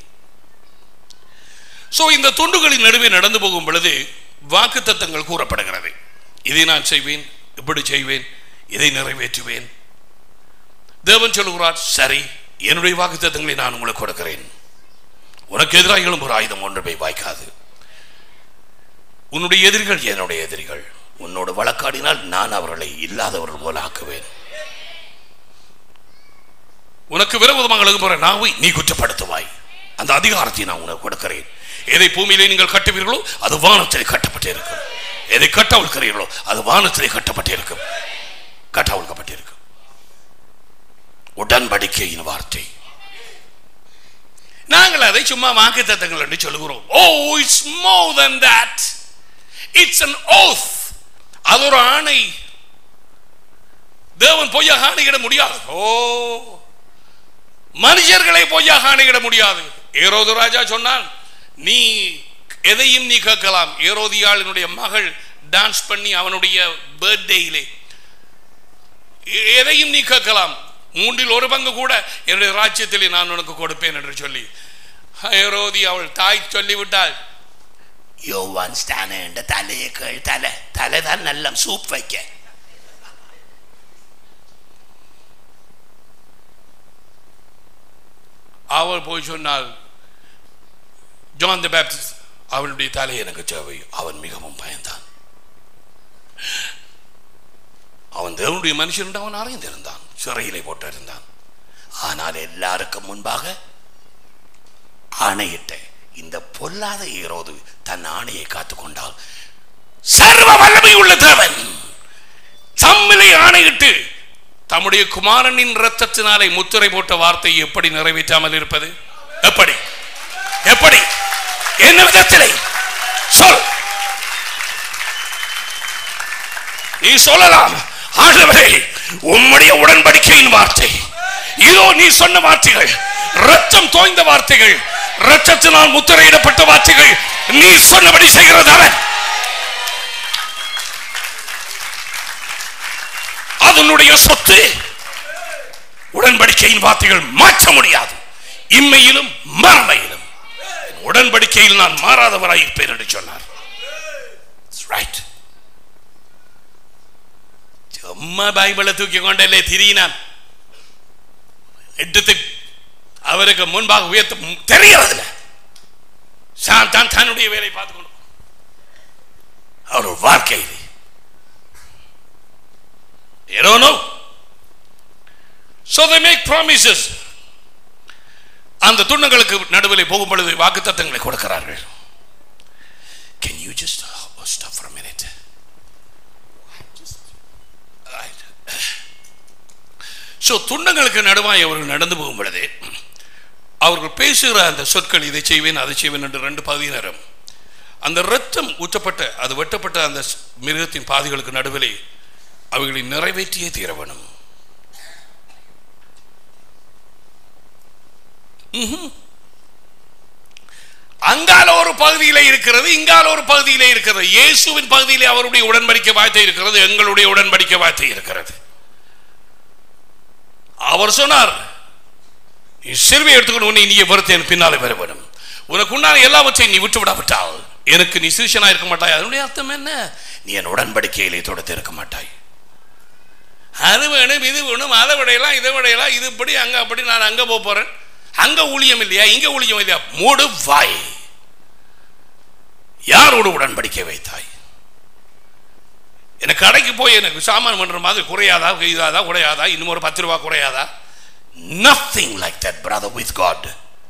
சோ இந்த துண்டுகளின் நடுவே நடந்து போகும் பொழுது வாக்குத்தத்தங்கள் கூறப்படுகிறது இதை நான் செய்வேன் இப்படி செய்வேன் இதை நிறைவேற்றுவேன் தேவன் சொல்லுகிறார் சரி என்னுடைய வாக்குத்தத்தங்களை நான் உங்களுக்கு கொடுக்கிறேன் உனக்கு எதிராக எழும் ஒரு ஆயுதம் ஒன்று போய் வாய்க்காது உன்னுடைய எதிரிகள் என்னுடைய எதிரிகள் உன்னோடு வழக்காடினால் நான் அவர்களை இல்லாதவர்கள் போல ஆக்குவேன் உனக்கு விரோதமாக எழுதுகிற நாவை நீ குற்றப்படுத்துவாய் அந்த அதிகாரத்தை நான் உனக்கு கொடுக்கிறேன் எதை பூமியிலே நீங்கள் கட்டுவீர்களோ அது வானத்திலே கட்டப்பட்டிருக்கும் எதை கட்டவிழ்க்கிறீர்களோ அது வானத்திலே கட்டப்பட்டிருக்கும் கட்டவிழ்க்கப்பட்டிருக்கும் உடன்படிக்கையின் வார்த்தை நாங்கள் அதை சும்மா வாக்கு தத்தங்கள் என்று சொல்லுகிறோம் oh it's more than that it's an oath அது ஒரு ஆணை தேவன் பொய்யாக ஆணையிட முடியாது ஓ மனுஷர்களை பொய்யாக ஆணையிட முடியாது ஏரோது ராஜா சொன்னான் நீ எதையும் நீ கேட்கலாம் ஏரோதியாளினுடைய மகள் டான்ஸ் பண்ணி அவனுடைய பர்த்டேயிலே எதையும் நீ கேட்கலாம் மூன்றில் ஒரு பங்கு கூட என்னுடைய ராஜ்யத்திலே நான் உனக்கு கொடுப்பேன் என்று சொல்லி ஏரோதி அவள் தாய் சொல்லிவிட்டாள் யோவான் ஸ்தான என்ற தலையை கேள் தலை தலை தான் நல்ல சூப் வைக்க அவள் போய் சொன்னால் ஜான் த பேப்டிஸ்ட் அவனுடைய தலை எனக்கு தேவை அவன் மிகவும் பயந்தான் அவன் தேவனுடைய மனுஷன் என்று அவன் அறிந்திருந்தான் சிறையிலே போட்டிருந்தான் ஆனால் எல்லாருக்கும் முன்பாக ஆணையிட்ட இந்த பொல்லாத ஈரோது தன் ஆணையை காத்துக்கொண்டால் சர்வ வல்லமை உள்ள தேவன் தம்மிலே ஆணையிட்டு தம்முடைய குமாரனின் இரத்தத்தினாலே முத்திரை போட்ட வார்த்தை எப்படி நிறைவேற்றாமல் இருப்பது எப்படி எப்படி என்ன விதத்திலே சொல் நீ சொல்லலாம் ஆண்டவரே உம்முடைய உடன்படிக்கையின் வார்த்தை இதோ நீ சொன்ன வார்த்தைகள் ரத்தம் தோய்ந்த வார்த்தைகள் ரத்தத்தினால் முத்திரையிடப்பட்ட வார்த்தைகள் நீ சொன்னபடி செய்கிறது அவன் அதனுடைய சொத்து உடன்படிக்கையின் வார்த்தைகள் மாற்ற முடியாது இம்மையிலும் மறுமையிலும் என் உடன்படிக்கையில் நான் மாறாதவராய் இருப்பேன் என்று சொன்னார் That's right. சும்மா பைபிளை தூக்கி கொண்டே திரியினான் எடுத்து அவருக்கு முன்பாக உயர்த்த தெரியறதில்ல தான் தான் தன்னுடைய வேலை பார்த்து கொண்டு அவர் வாழ்க்கையில் You don't know. So they make promises. அந்த துண்ணங்களுக்கு நடுவில் போகும் பொழுது வாக்குத்தத்தங்களை கொடுக்கிறார்கள் Can you just oh, stop for a minute? Right. So துண்டங்களுக்கு நடுவாய் அவர்கள் நடந்து போகும் பொழுது அவர்கள் பேசுகிற அந்த சொற்கள் இதை செய்வேன் அதை செய்வேன் என்று ரெண்டு பகுதியினரும் அந்த ரத்தம் ஊற்றப்பட்ட அது வெட்டப்பட்ட அந்த மிருகத்தின் பாதிகளுக்கு நடுவிலே அவைகளை நிறைவேற்றியே தீர வேணும் ம்ஹும். அங்கால ஒரு பகுதியிலே இருக்கிறது இங்கால ஒரு பகுதியிலே இருக்கிறது இயேசுவின் பகுதியிலே அவருடைய உடன்படிக்கை வார்த்தை இருக்கிறது எங்களுடைய உடன்படிக்கை வார்த்தை இருக்கிறது அவர் சொன்னார் நீ சிறுவை எடுத்துக்கணும் உன்னை நீ வருத்த என் பின்னாலே வர வேண்டும் உனக்கு உண்டான எல்லாவற்றையும் நீ விட்டு விடாவிட்டால் எனக்கு நீ சிறுஷனா இருக்க மாட்டாய் அதனுடைய அர்த்தம் என்ன நீ என் உடன்படிக்கையிலே தொடர்ந்து இருக்க மாட்டாய் அது வேணும் இது வேணும் அதை விடையலாம் இதை விடையலாம் இது இப்படி அங்க அப்படி நான் அங்க போக போறேன் அங்க ஊழியம் இல்லையா இங்க ஊழியம் இல்லையா மூடு வாய் யாரோடு உடன்படிக்கை வைத்தாய் எனக்கு கடைக்கு போய் எனக்கு சாமான் பண்ற மாதிரி குறையாதா இதாதா குறையாதா இன்னும் ஒரு பத்து ரூபா குறையாதா nothing like that brother with God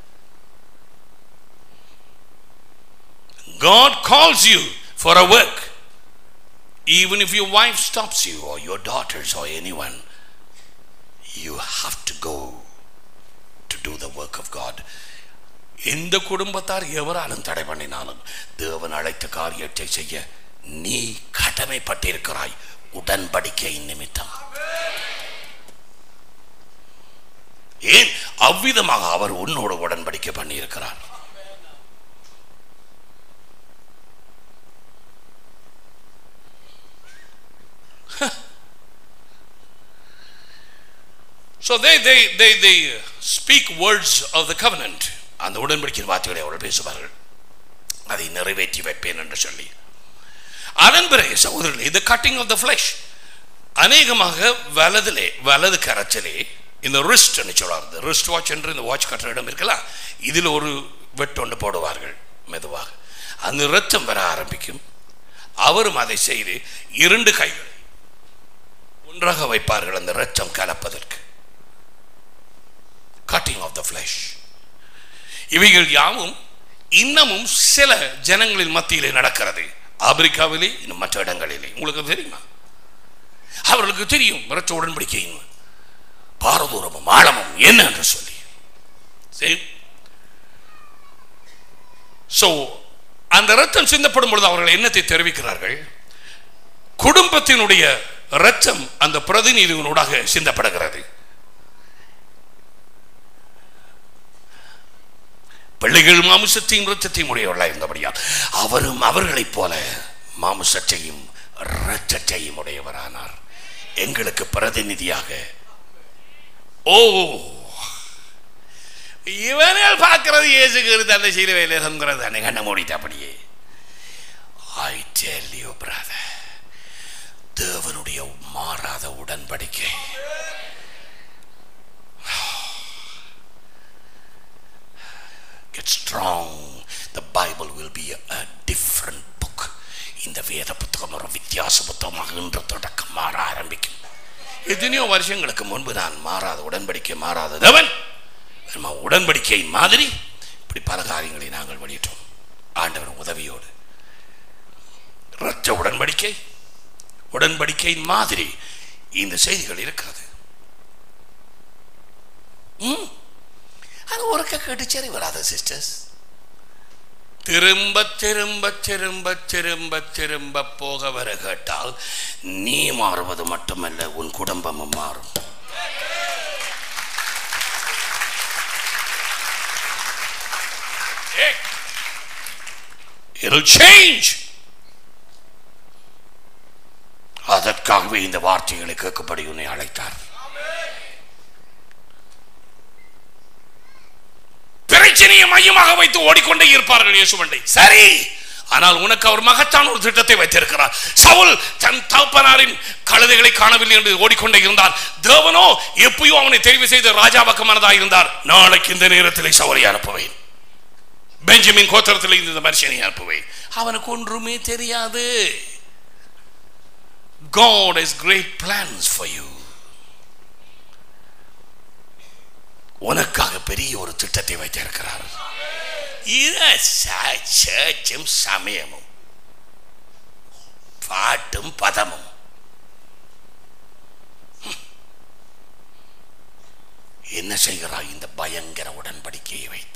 God calls you for a work. Even if your wife stops you, or your daughters, or anyone, you have to go to do the work of God. எந்த குடும்பத்தார் எவராலும் தடை பண்ணினாலும் தேவன் அழைத்த காரியத்தை செய்ய நீ கடமைப்பட்டிருக்கிறாய் உடன்படிக்கை நிமித்தம் ஏன் அவ்விதமாக அவர் உன்னோடு உடன்படிக்கை பண்ணியிருக்கிறார் So they, they, they, they speak words of the covenant. அந்த உடன்படிக்கை வார்த்தைகளை அவர்கள் பேசுவார்கள் அதை நிறைவேற்றி வைப்பேன் என்று சொல்லி அதன் பிறகு சகோதரர்களே இது கட்டிங் ஆஃப் த ஃபிளஷ் அநேகமாக வலதிலே வலது கரச்சிலே இந்த ரிஸ்ட் சொல்லுவார் இந்த ரிஸ்ட் வாட்ச் என்று இந்த வாட்ச் கட்டுற இடம் இருக்கலாம் இதில் ஒரு வெட்டொண்டு போடுவார்கள் மெதுவாக அந்த ரத்தம் வர ஆரம்பிக்கும் அவரும் அதை செய்து இரண்டு கைகளை ஒன்றாக வைப்பார்கள் அந்த ரத்தம் கலப்பதற்கு கட்டிங் ஆஃப் த ஃபிளஷ் இவைகள் யாவும் இன்னமும் சில ஜனங்களின் மத்தியிலே நடக்கிறது ஆப்பிரிக்காவிலே இன்னும் மற்ற இடங்களிலே உங்களுக்கு தெரியுமா அவர்களுக்கு தெரியும் இரத்த உடன்படிக்கையும் பாரதூரமும் ஆழமும் என்ன என்று சொல்லி சரி சோ அந்த ரத்தம் சிந்தப்படும் பொழுது அவர்கள் என்னத்தை தெரிவிக்கிறார்கள் குடும்பத்தினுடைய ரத்தம் அந்த பிரதிநிதிகளூடாக சிந்தப்படுகிறது பிள்ளைகள் மாமிசத்தையும் இரத்தத்தையும் உடையவர்களாக இருந்தபடியால் அவரும் அவர்களைப் போல மாமிசத்தையும் இரத்தத்தையும் உடையவரானார் எங்களுக்கு பிரதிநிதியாக ஓ இவனால் பார்க்கிறது இயேசு கிறிஸ்து அந்த சிலுவையில் இறங்குறது அன்னை கண்ண மூடிட்டு அப்படியே ஐ டெல் யூ பிரதர் தேவனுடைய மாறாத உடன்படிக்கை get strong the bible will be a, a different book இந்த வேத புத்தகம் ஒரு வித்தியாச புத்தகமாக இன்று தொடக்கம் மாற ஆரம்பிக்கும் எத்தனையோ வருஷங்களுக்கு முன்பு நான் மாறாத உடன்படிக்கை மாறாத தேவன் நம்ம உடன்படிக்கை மாதிரி இப்படி பல காரியங்களை நாங்கள் வெளியிட்டோம் ஆண்டவர் உதவியோடு இரத்த உடன்படிக்கை உடன்படிக்கையின் மாதிரி இந்த செய்திகள் இருக்கிறது ம் அது ஒருக்க கேட்டு சரி வராது சிஸ்டர்ஸ் திரும்ப திரும்ப திரும்ப திரும்ப திரும்ப போக வர கேட்டால் நீ மாறுவது மட்டுமல்ல உன் குடும்பமும் மாறும் It'll change. அதற்காகவே இந்த வார்த்தைகளை கேட்கப்படி உன்னை அழைத்தார் பிரச்சனையை மையமாக வைத்து ஓடிக்கொண்டே இருப்பார்கள் இயேசுவண்டை சரி ஆனால் உனக்கு அவர் மகத்தான ஒரு திட்டத்தை வைத்திருக்கிறார் சவுல் தன் தகப்பனாரின் கழுதைகளை காணவில்லை என்று ஓடிக்கொண்டே இருந்தான் தேவனோ எப்பயோ அவனை தெரிவு செய்து ராஜாபக்கமானதாக இருந்தார் நாளைக்கு இந்த நேரத்தில் சவுலை அனுப்புவேன் பெஞ்சமின் கோத்திரத்தில் இந்த மனுஷனை அனுப்புவேன் அவனுக்கு ஒன்றுமே தெரியாது God has great plans for you உனக்காக பெரிய ஒரு திட்டத்தை வைத்திருக்கிறார் இது ச- சேர்ச்சும் சமயமும் பாட்டும் பதமும் என்ன செய்கிறாய் இந்த பயங்கர உடன்படிக்கையை வைத்து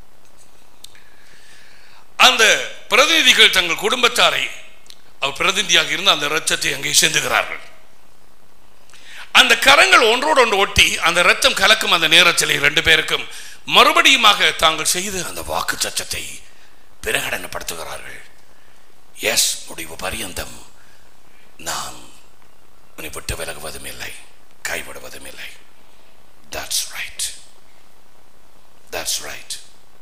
அந்த பிரதிநிதிகள் தங்கள் குடும்பத்தாரை அவர் பிரதிநிதியாக இருந்து அந்த இரத்தத்தை அங்கே செந்துகிறார்கள் அந்த கரங்கள் ஒன்றோடு ஒன்று ஒட்டி அந்த ரத்தம் கலக்கும் அந்த நேரத்தில் ரெண்டு பேருக்கும் மறுபடியுமாக தாங்கள் செய்து அந்த வாக்கு சச்சத்தை பிரகடனப்படுத்துகிறார்கள் எஸ் முடிவு பரியந்தம் நான் உன்னை விட்டு விலகுவதும் இல்லை கைவிடுவதும் இல்லை தட்ஸ் ரைட் தட்ஸ் ரைட்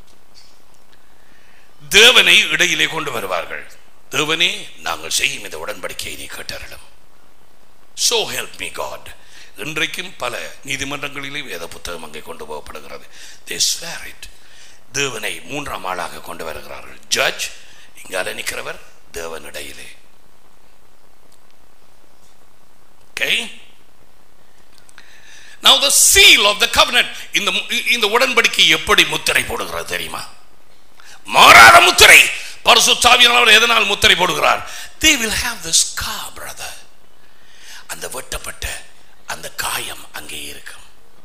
தேவனை இடையிலே கொண்டு வருவார்கள் தேவனே நாங்கள் செய்யும் இந்த உடன்படிக்கையை நீ கேட்டறலும் சோ ஹெல்ப் மீ காட் இன்றைக்கும் பல நீதிமன்றங்களிலே வேத புத்தகம் அங்கே கொண்டு போகப்படுகிறது தே ஸ்வேர் இட் தேவனை மூன்றாம் ஆளாக கொண்டு வருகிறார்கள் ஜட்ஜ் இங்கால நிற்கிறவர் தேவன் இடையிலே Okay? Now the seal of the covenant இந்த இந்த உடன்படிக்கை எப்படி முத்திரை போடுகிறது தெரியுமா மாறாத முத்திரை பரிசுத்தாவியானவர் எதனால் முத்திரை போடுகிறார் they will have the scar brother அந்த வெட்டப்பட்ட அந்த காயம் அங்கே இருக்கும்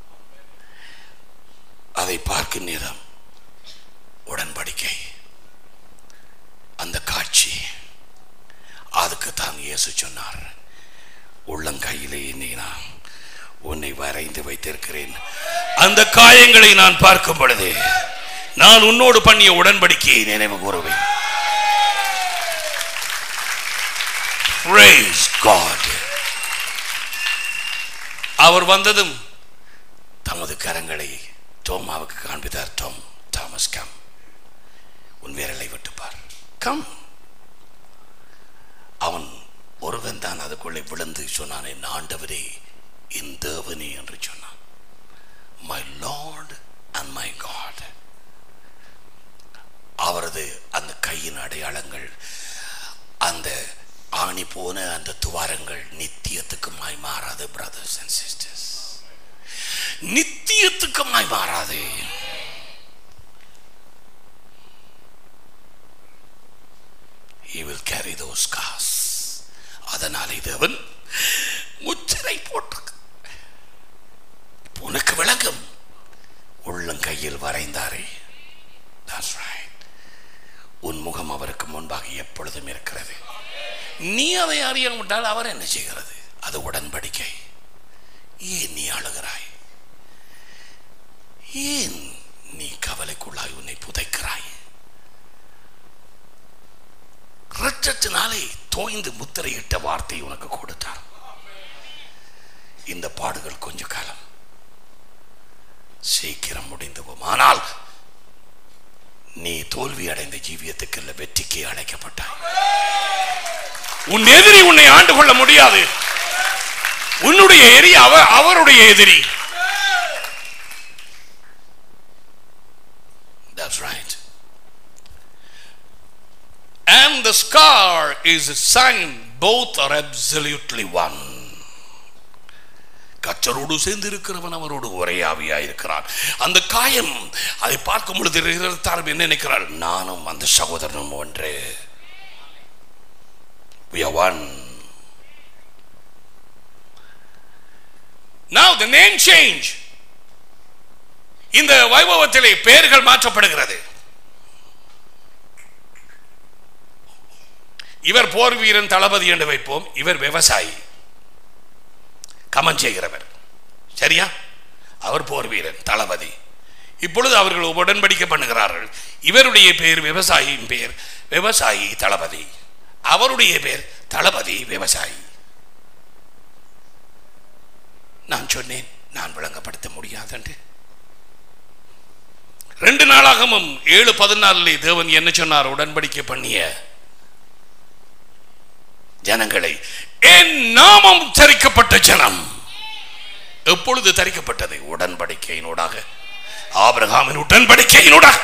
அதை பார்க்கும் நேரம் உடன்படிக்கை அந்த காட்சி அதுக்கு தான் இயேசு சொன்னார் உள்ளங்கையிலே என்னை நான் உன்னை வரைந்து வைத்திருக்கிறேன் அந்த காயங்களை நான் பார்க்கும் பொழுது நான் உன்னோடு பண்ணிய உடன்படிக்கையை நினைவு கூறுவேன் Praise God. அவர் வந்ததும் தமது கரங்களை தோமாவுக்கு காண்பித்தார் டோம் தாமஸ் கம் உன் விரலை விட்டுப்பார் கம் அவன் ஒருவன் தான் அதுக்குள்ளே விழுந்து சொன்னான் என் ஆண்டவரே என் தேவனே என்று சொன்னான் my lord and my God அவரது அந்த கையின் அடையாளங்கள் அந்த ஆணி போன அந்த துவாரங்கள் நித்தியத்துக்குமாய் மாறாது பிரதர்ஸ் அண்ட் சிஸ்டர்ஸ் நித்தியத்துக்குமாய் மாறாது he will carry those scars அதனாலே தேவன் முத்திரை போட்டு உனக்கு விளங்கும் உள்ளங்கையில் வரைந்தாரே That's right. உன் முகம் அவருக்கு முன்பாக எப்பொழுதும் இருக்கிறது நீ அதை அறியாவிட்டால் அவர் என்ன செய்கிறது அது உடன்படிக்கை ஏன் நீ அழுகிறாய் ஏன் நீ கவலைக்குள்ளாய் உன்னை புதைக்கிறாய் இரத்தத்தினாலே தோய்ந்து முத்திரையிட்ட வார்த்தை உனக்கு கொடுத்தார் இந்த பாடுகள் கொஞ்ச காலம் சீக்கிரம் முடிந்து போகும் ஆனால் நீ தோல்வி அடைந்த ஜீவியத்துக்கு அல்ல வெற்றிக்கு அழைக்கப்பட்டாய் உன் எதிரி உன்னை ஆண்டு கொள்ள முடியாது உன்னுடைய எரி அவ அவருடைய எதிரி That's right. And the scar is a sign both are absolutely one. கச்சரோடு சேர்ந்து இருக்கிறவன் அவரோடு ஒரே ஆவியா இருக்கிறான் அந்த காயம் அதை பார்க்கும் பொழுது இருத்தாரும் என்ன நினைக்கிறாள் நானும் அந்த சகோதரனும் ஒன்று We are one. Now the name change. இந்த வைபவத்திலே பெயர்கள் மாற்றப்படுகிறது இவர் போர் வீரன் தளபதி என்று வைப்போம் இவர் விவசாயி கமன் செய்கிறவர் சரியா அவர் போர் வீரன் தளபதி இப்பொழுது அவர்கள் உடன்படிக்கை பண்ணுகிறார்கள் இவருடைய பெயர் விவசாயியின் பெயர் விவசாயி தளபதி அவருடைய பேர் தளபதி விவசாயி நான் சொன்னேன் நான் விளங்கப்படுத்த முடியாதென்று ரெண்டு நாளாகவும் ஏழு பதினாலிலே தேவன் என்ன சொன்னார் உடன்படிக்கை பண்ணிய ஜனங்களை என் நாமம் தரிக்கப்பட்ட ஜனம் எப்பொழுது தரிக்கப்பட்டது உடன்படிக்கையினூடாக ஆபிரகாமின் உடன்படிக்கையினூடாக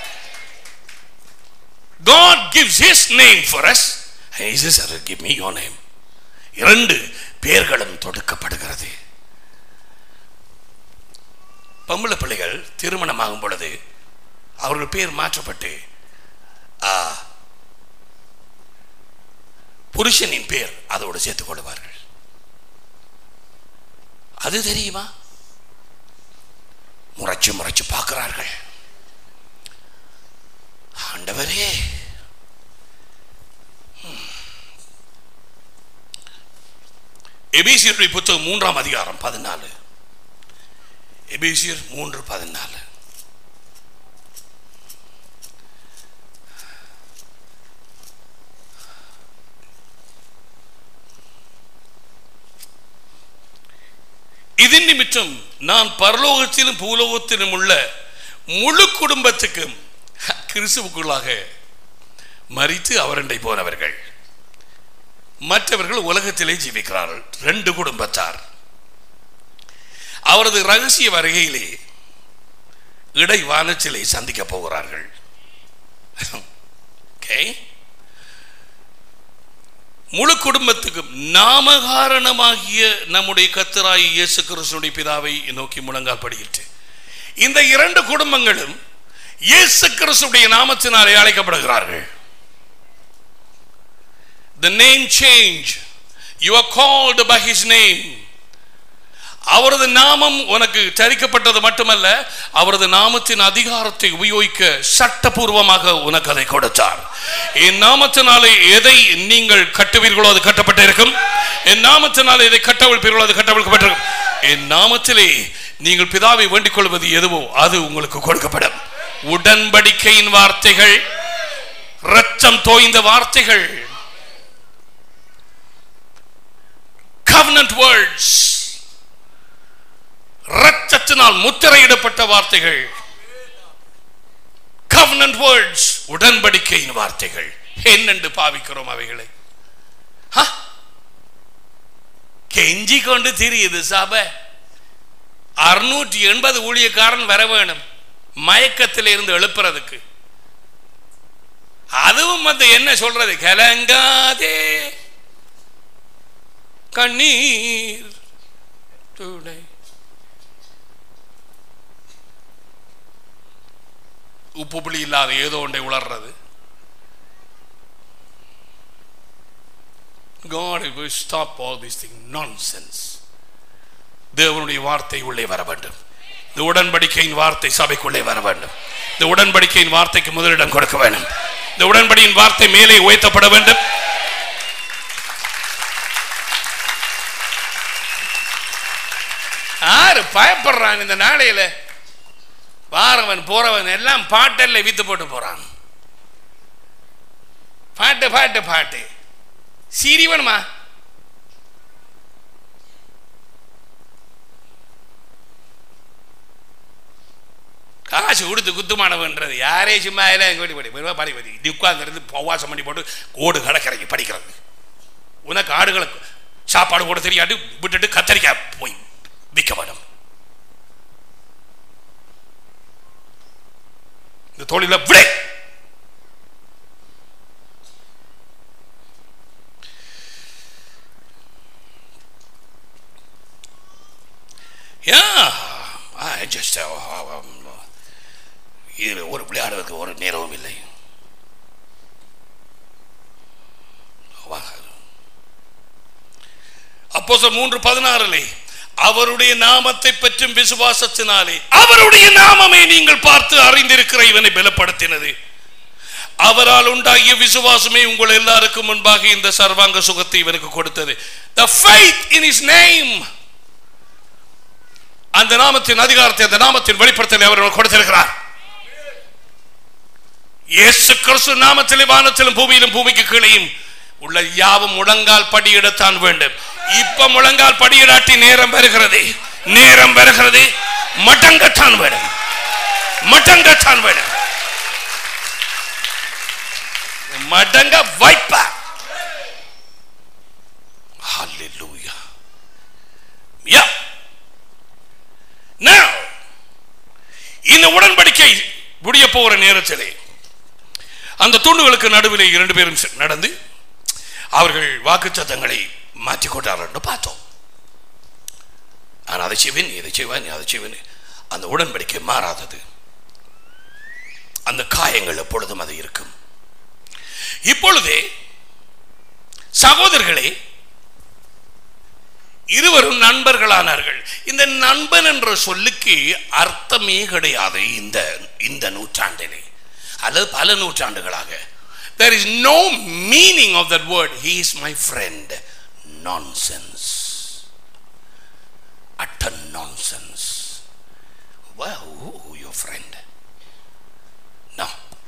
God gives his name for us and he says give me your name இரண்டு பெயர்களும் தொடுக்கப்படுகிறது பொம்பளை பிள்ளைகள் திருமணமாகும் பொழுது அவர்கள் பேர் மாற்றப்பட்டு ஆ, புருஷனின் பேர் அதோடு சேர்த்துக் கொள்வார்கள் அது தெரியுமா முறைச்சு முறைச்சு பார்க்கிறார்கள் ஆண்டவரே ம். எபேசியருடைய புத்தகம் மூன்றாம் அதிகாரம் பதினாலு எபேசியர் மூன்று பதினாலு இதன் நிமித்தம் நான் பரலோகத்திலும் பூலோகத்திலும் உள்ள முழு குடும்பத்துக்கும் கிறிஸ்துவுக்குள்ளாக மறித்து அவரண்டை போனவர்கள் மற்றவர்கள் உலகத்திலே ஜீவிக்கிறார்கள் ரெண்டு குடும்பத்தார் அவரது ரகசிய வருகையிலே இடை வானச்சிலை சந்திக்க போகிறார்கள் Okay? முழு குடும்பத்துக்கும் நாமகாரணமாகிய நம்முடைய கத்தராய் இயேசு கிறிஸ்துடைய பிதாவை நோக்கி முழங்கால் படியிட்டு இந்த இரண்டு குடும்பங்களும் இயேசு கிறிஸ்துடைய நாமத்தினாலே அழைக்கப்படுகிறார்கள் the name change you are called by his name அவரது நாமம் உனக்கு தரிக்கப்பட்டது மட்டுமல்ல அவரது நாமத்தின் அதிகாரத்தை உபயோகிக்க சட்டபூர்வமாக உனக்கு அதை கொடுத்தார் என் நாமத்தினாலே எதை நீங்கள் கட்டுவீர்களோ அது கட்டப்பட்டிருக்கும் என் நாமத்தினாலே எதை கட்டவிழ்ப்பீர்களோ அது கட்டவிழ்க்கப்பட்டிருக்கும் என் நாமத்திலே நீங்கள் பிதாவை வேண்டிக் கொள்வது எதுவோ அது உங்களுக்கு கொடுக்கப்படும் உடன்படிக்கையின் வார்த்தைகள் ரத்தம் தோய்ந்த வார்த்தைகள் covenant words ரத்தத்தினால் முத்திரையிடப்பட்ட வார்த்தைகள் covenant words உடன்படிக்கையின் வார்த்தைகள் என்னென்று பாவிக்கிறோம் அவைகளை ஹ? கெஞ்சி கொண்டு திரியுது சபை அறுநூற்றி எண்பது ஊழியக்காரன் வர வேணும் மயக்கத்தில் இருந்து எழுப்புறதுக்கு அதுவும் வந்து என்ன சொல்றது கலங்காதே கண்ணீர் துடை உப்பு புளி இல்லாத ஏதோ ஒன்றை உளர்றது God will stop all these things nonsense தேவனுடைய வார்த்தை உள்ளே வர வேண்டும் இந்த உடன்படிக்கையின் வார்த்தை சபைக்குள்ளே வர வேண்டும் இந்த உடன்படிக்கையின் வார்த்தைக்கு முதலிடம் கொடுக்க வேண்டும் இந்த உடன்படியின் வார்த்தை மேலே உயர்த்தப்பட வேண்டும் யாரு பயப்படுறான் இந்த நாளையில வாரவன் போறவன் எல்லாம் பாட்டல்ல வித்து போட்டு போறான் பாட்டு பாட்டு பாட்டு சிரிவனுமா காசு கொடுத்து குத்துமானவன்றது யாரே சும்மா இல்லை எங்க வீட்டு படி படி படி படி உட்கார்ந்து பவாசம் பண்ணி போட்டு ஓடு கடற்கரைக்கு படிக்கிறது உனக்கு ஆடுகளுக்கு சாப்பாடு போட தெரியாட்டு விட்டுட்டு கத்தரிக்காய் போய் விற்க வேணும் இந்த தொழில விடை Yeah, I just uh, um, இது ஒரு விளையாடுவதற்கு ஒரு நேரமும் இல்லை அப்போ மூன்று பதினாறிலே அவருடைய நாமத்தை பற்றும் விசுவாசத்தினாலே அவருடைய நாமமே நீங்கள் பார்த்து அறிந்திருக்கிற இவனை பலப்படுத்தினது அவரால் உண்டாகிய விசுவாசமே உங்கள் எல்லாருக்கும் முன்பாக இந்த சர்வாங்க சுகத்தை இவனுக்கு கொடுத்தது the faith in his name அந்த நாமத்தின் அதிகாரத்தை அந்த நாமத்தின் வெளிப்படுத்தலை அவர் கொடுத்திருக்கிறார் இயேசு கிறிஸ்து நாமத்திலே வானத்திலும் பூமியிலும் பூமிக்கு கீழையும் உள்ள யாவும் முழங்கால் படியிடத்தான் வேண்டும் இப்ப முழங்கால் படியிடாட்டி நேரம் வருகிறது நேரம் வருகிறது மட்டங்கத்தான் வேணும் மட்டங்கத்தான் வேணும் மடங்க வைப்ப Yeah. Now, இந்த உடன்படிக்கை முடிய போகிற நேரத்திலே அந்த தூண்டுகளுக்கு நடுவிலே இரண்டு பேரும் செ- நடந்து அவர்கள் வாக்குச்சத்தங்களை மாற்றிக்கொண்டார்கள் என்று பார்த்தோம் நான் அதை செய்வேன் நீ இதை செய்வேன் நீ அதை செய்வேன் அந்த உடன்படிக்கை மாறாதது அந்த காயங்கள் எப்பொழுதும் அது இருக்கும் இப்பொழுதே சகோதரர்களே இருவரும் நண்பர்களானார்கள் இந்த நண்பன் என்ற சொல்லுக்கு அர்த்தமே கிடையாது இந்த இந்த நூற்றாண்டிலே அல்லது பல நூற்றாண்டுகளாக there is no meaning of that word he is my friend nonsense utter nonsense well who your friend no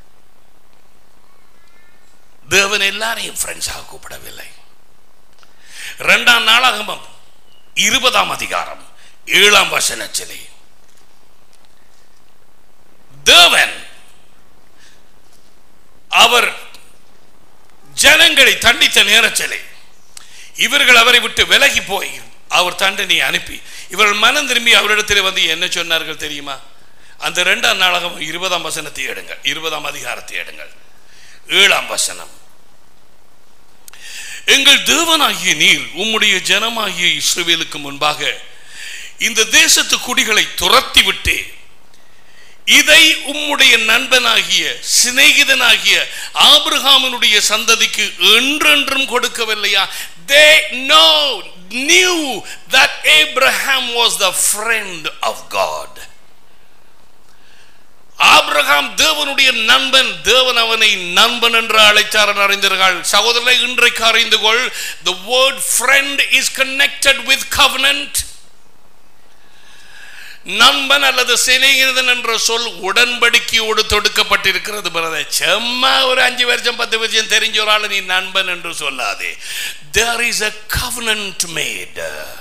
தேவன் எல்லாரையும் ஃப்ரெண்ட்ஸாக கூப்பிடவில்லை இரண்டாம் நாளாகமம் இருபதாம் அதிகாரம் ஏழாம் வசனத்திலே தேவன் அவர் ஜனங்களை தண்டித்த நேரத்திலே இவர்கள் அவரை விட்டு விலகி போய் அவர் தண்டனை அனுப்பி இவர்கள் மனம் திரும்பி அவரிடத்தில் வந்து என்ன சொன்னார்கள் தெரியுமா அந்த இரண்டாம் நாளாகம் இருபதாம் வசனத்தை எடுங்கள் இருபதாம் அதிகாரத்தை எடுங்கள் ஏழாம் வசனம் எங்கள் தேவனாகிய நீர் உம்முடைய ஜனமாகிய இஸ்ரவேலுக்கு முன்பாக இந்த தேசத்து குடிகளை துரத்தி விட்டு இதை உம்முடைய நண்பனாகிய சிநேகிதனாகிய ஆபிரகாமனுடைய சந்ததிக்கு என்றென்றும் கொடுக்கவில்லையா they know knew that Abraham was the friend of God Abraham தேவனுடைய நண்பன் தேவன் அவனை நண்பன் என்று அழைத்தார் என்று அறிந்தார்கள் சகோதரரை இன்றைக்கு அறிந்து கொள் the word friend is connected with covenant நண்பன் அல்லது சிநேகிதன் என்ற சொல் உடன்படிக்கையோடு தொடுக்கப்பட்டிருக்கிறது பிரதர் செம்மா ஒரு அஞ்சு வருஷம் பத்து வருஷம் தெரிஞ்ச ஒரு ஆள் நீ நண்பன் என்று சொல்லாதே there is a covenant made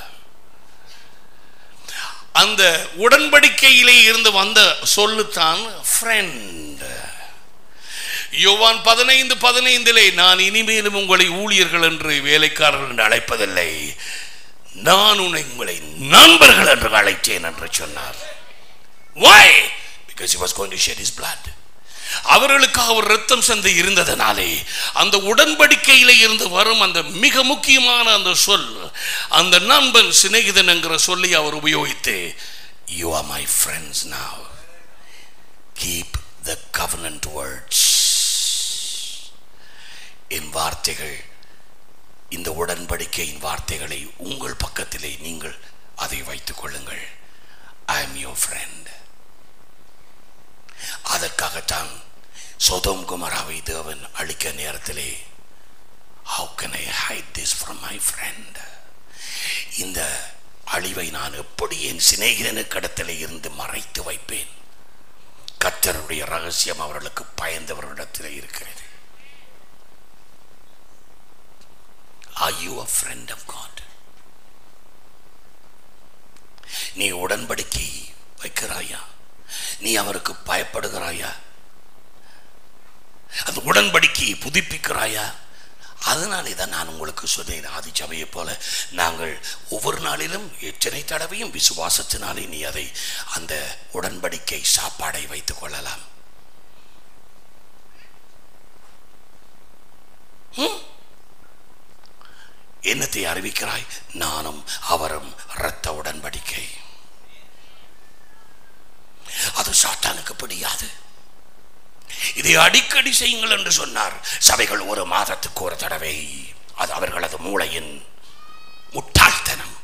அந்த உடன்படிக்கையிலே இருந்து வந்த சொல்லுத்தான் ஃப்ரெண்ட் யோவான் பதினைந்து பதினைந்திலே நான் இனிமேலும் உங்களை ஊழியர்கள் என்று வேலைக்காரர்கள் என்று அழைப்பதில்லை நான் உன்னை உங்களை நண்பர்கள் என்று அழைத்தேன் என்று சொன்னார் why because he was going to shed his blood அவர்களுக்காக ஒரு ரத்தம் சந்தை இருந்ததனாலே அந்த உடன்படிக்கையில இருந்து வரும் அந்த மிக முக்கியமான அந்த சொல் அந்த நண்பன் சிநேகிதன் என்கிற சொல்லி அவர் உபயோகித்து you are my friends now keep the covenant words என் வார்த்தைகள் இந்த உடன்படிக்கையின் வார்த்தைகளை உங்கள் பக்கத்திலே நீங்கள் அதை வைத்துக் கொள்ளுங்கள் ஐ எம் யோர் ஃப்ரெண்ட் அதற்காகத்தான் சோதோம் குமராவை தேவன் அழிக்க நேரத்திலே how can I hide this from my friend இந்த அழிவை நான் எப்படி என் சிநேகிதனுக்கு இடத்திலே இருந்து மறைத்து வைப்பேன் கர்த்தருடைய ரகசியம் அவர்களுக்கு பயந்தவர்களிடத்திலே இருக்கிறது Are you a friend of God? நீ உடன்படிக்கை வைக்கிறாயா நீ அவருக்கு பயப்படுகிறாயா அந்த உடன்படிக்கையை புதுப்பிக்கிறாயா அதனாலே தான் நான் உங்களுக்கு சொன்னேன் ஆதி சபையை போல நாங்கள் ஒவ்வொரு நாளிலும் எத்தனை தடவையும் விசுவாசத்தினாலே நீ அதை அந்த உடன்படிக்கை சாப்பாடை வைத்துக் கொள்ளலாம் ம்? என்னத்தை அறிவிக்கிறாய் நானும் அவரும் இரத்த உடன்படிக்கை அது சாத்தானுக்கு பிடியாது இதை அடிக்கடி செய்யுங்கள் என்று சொன்னார் சபைகள் ஒரு மாதத்துக்கு ஒரு தடவை அது அவர்களது மூளையின் முட்டாள்தனம்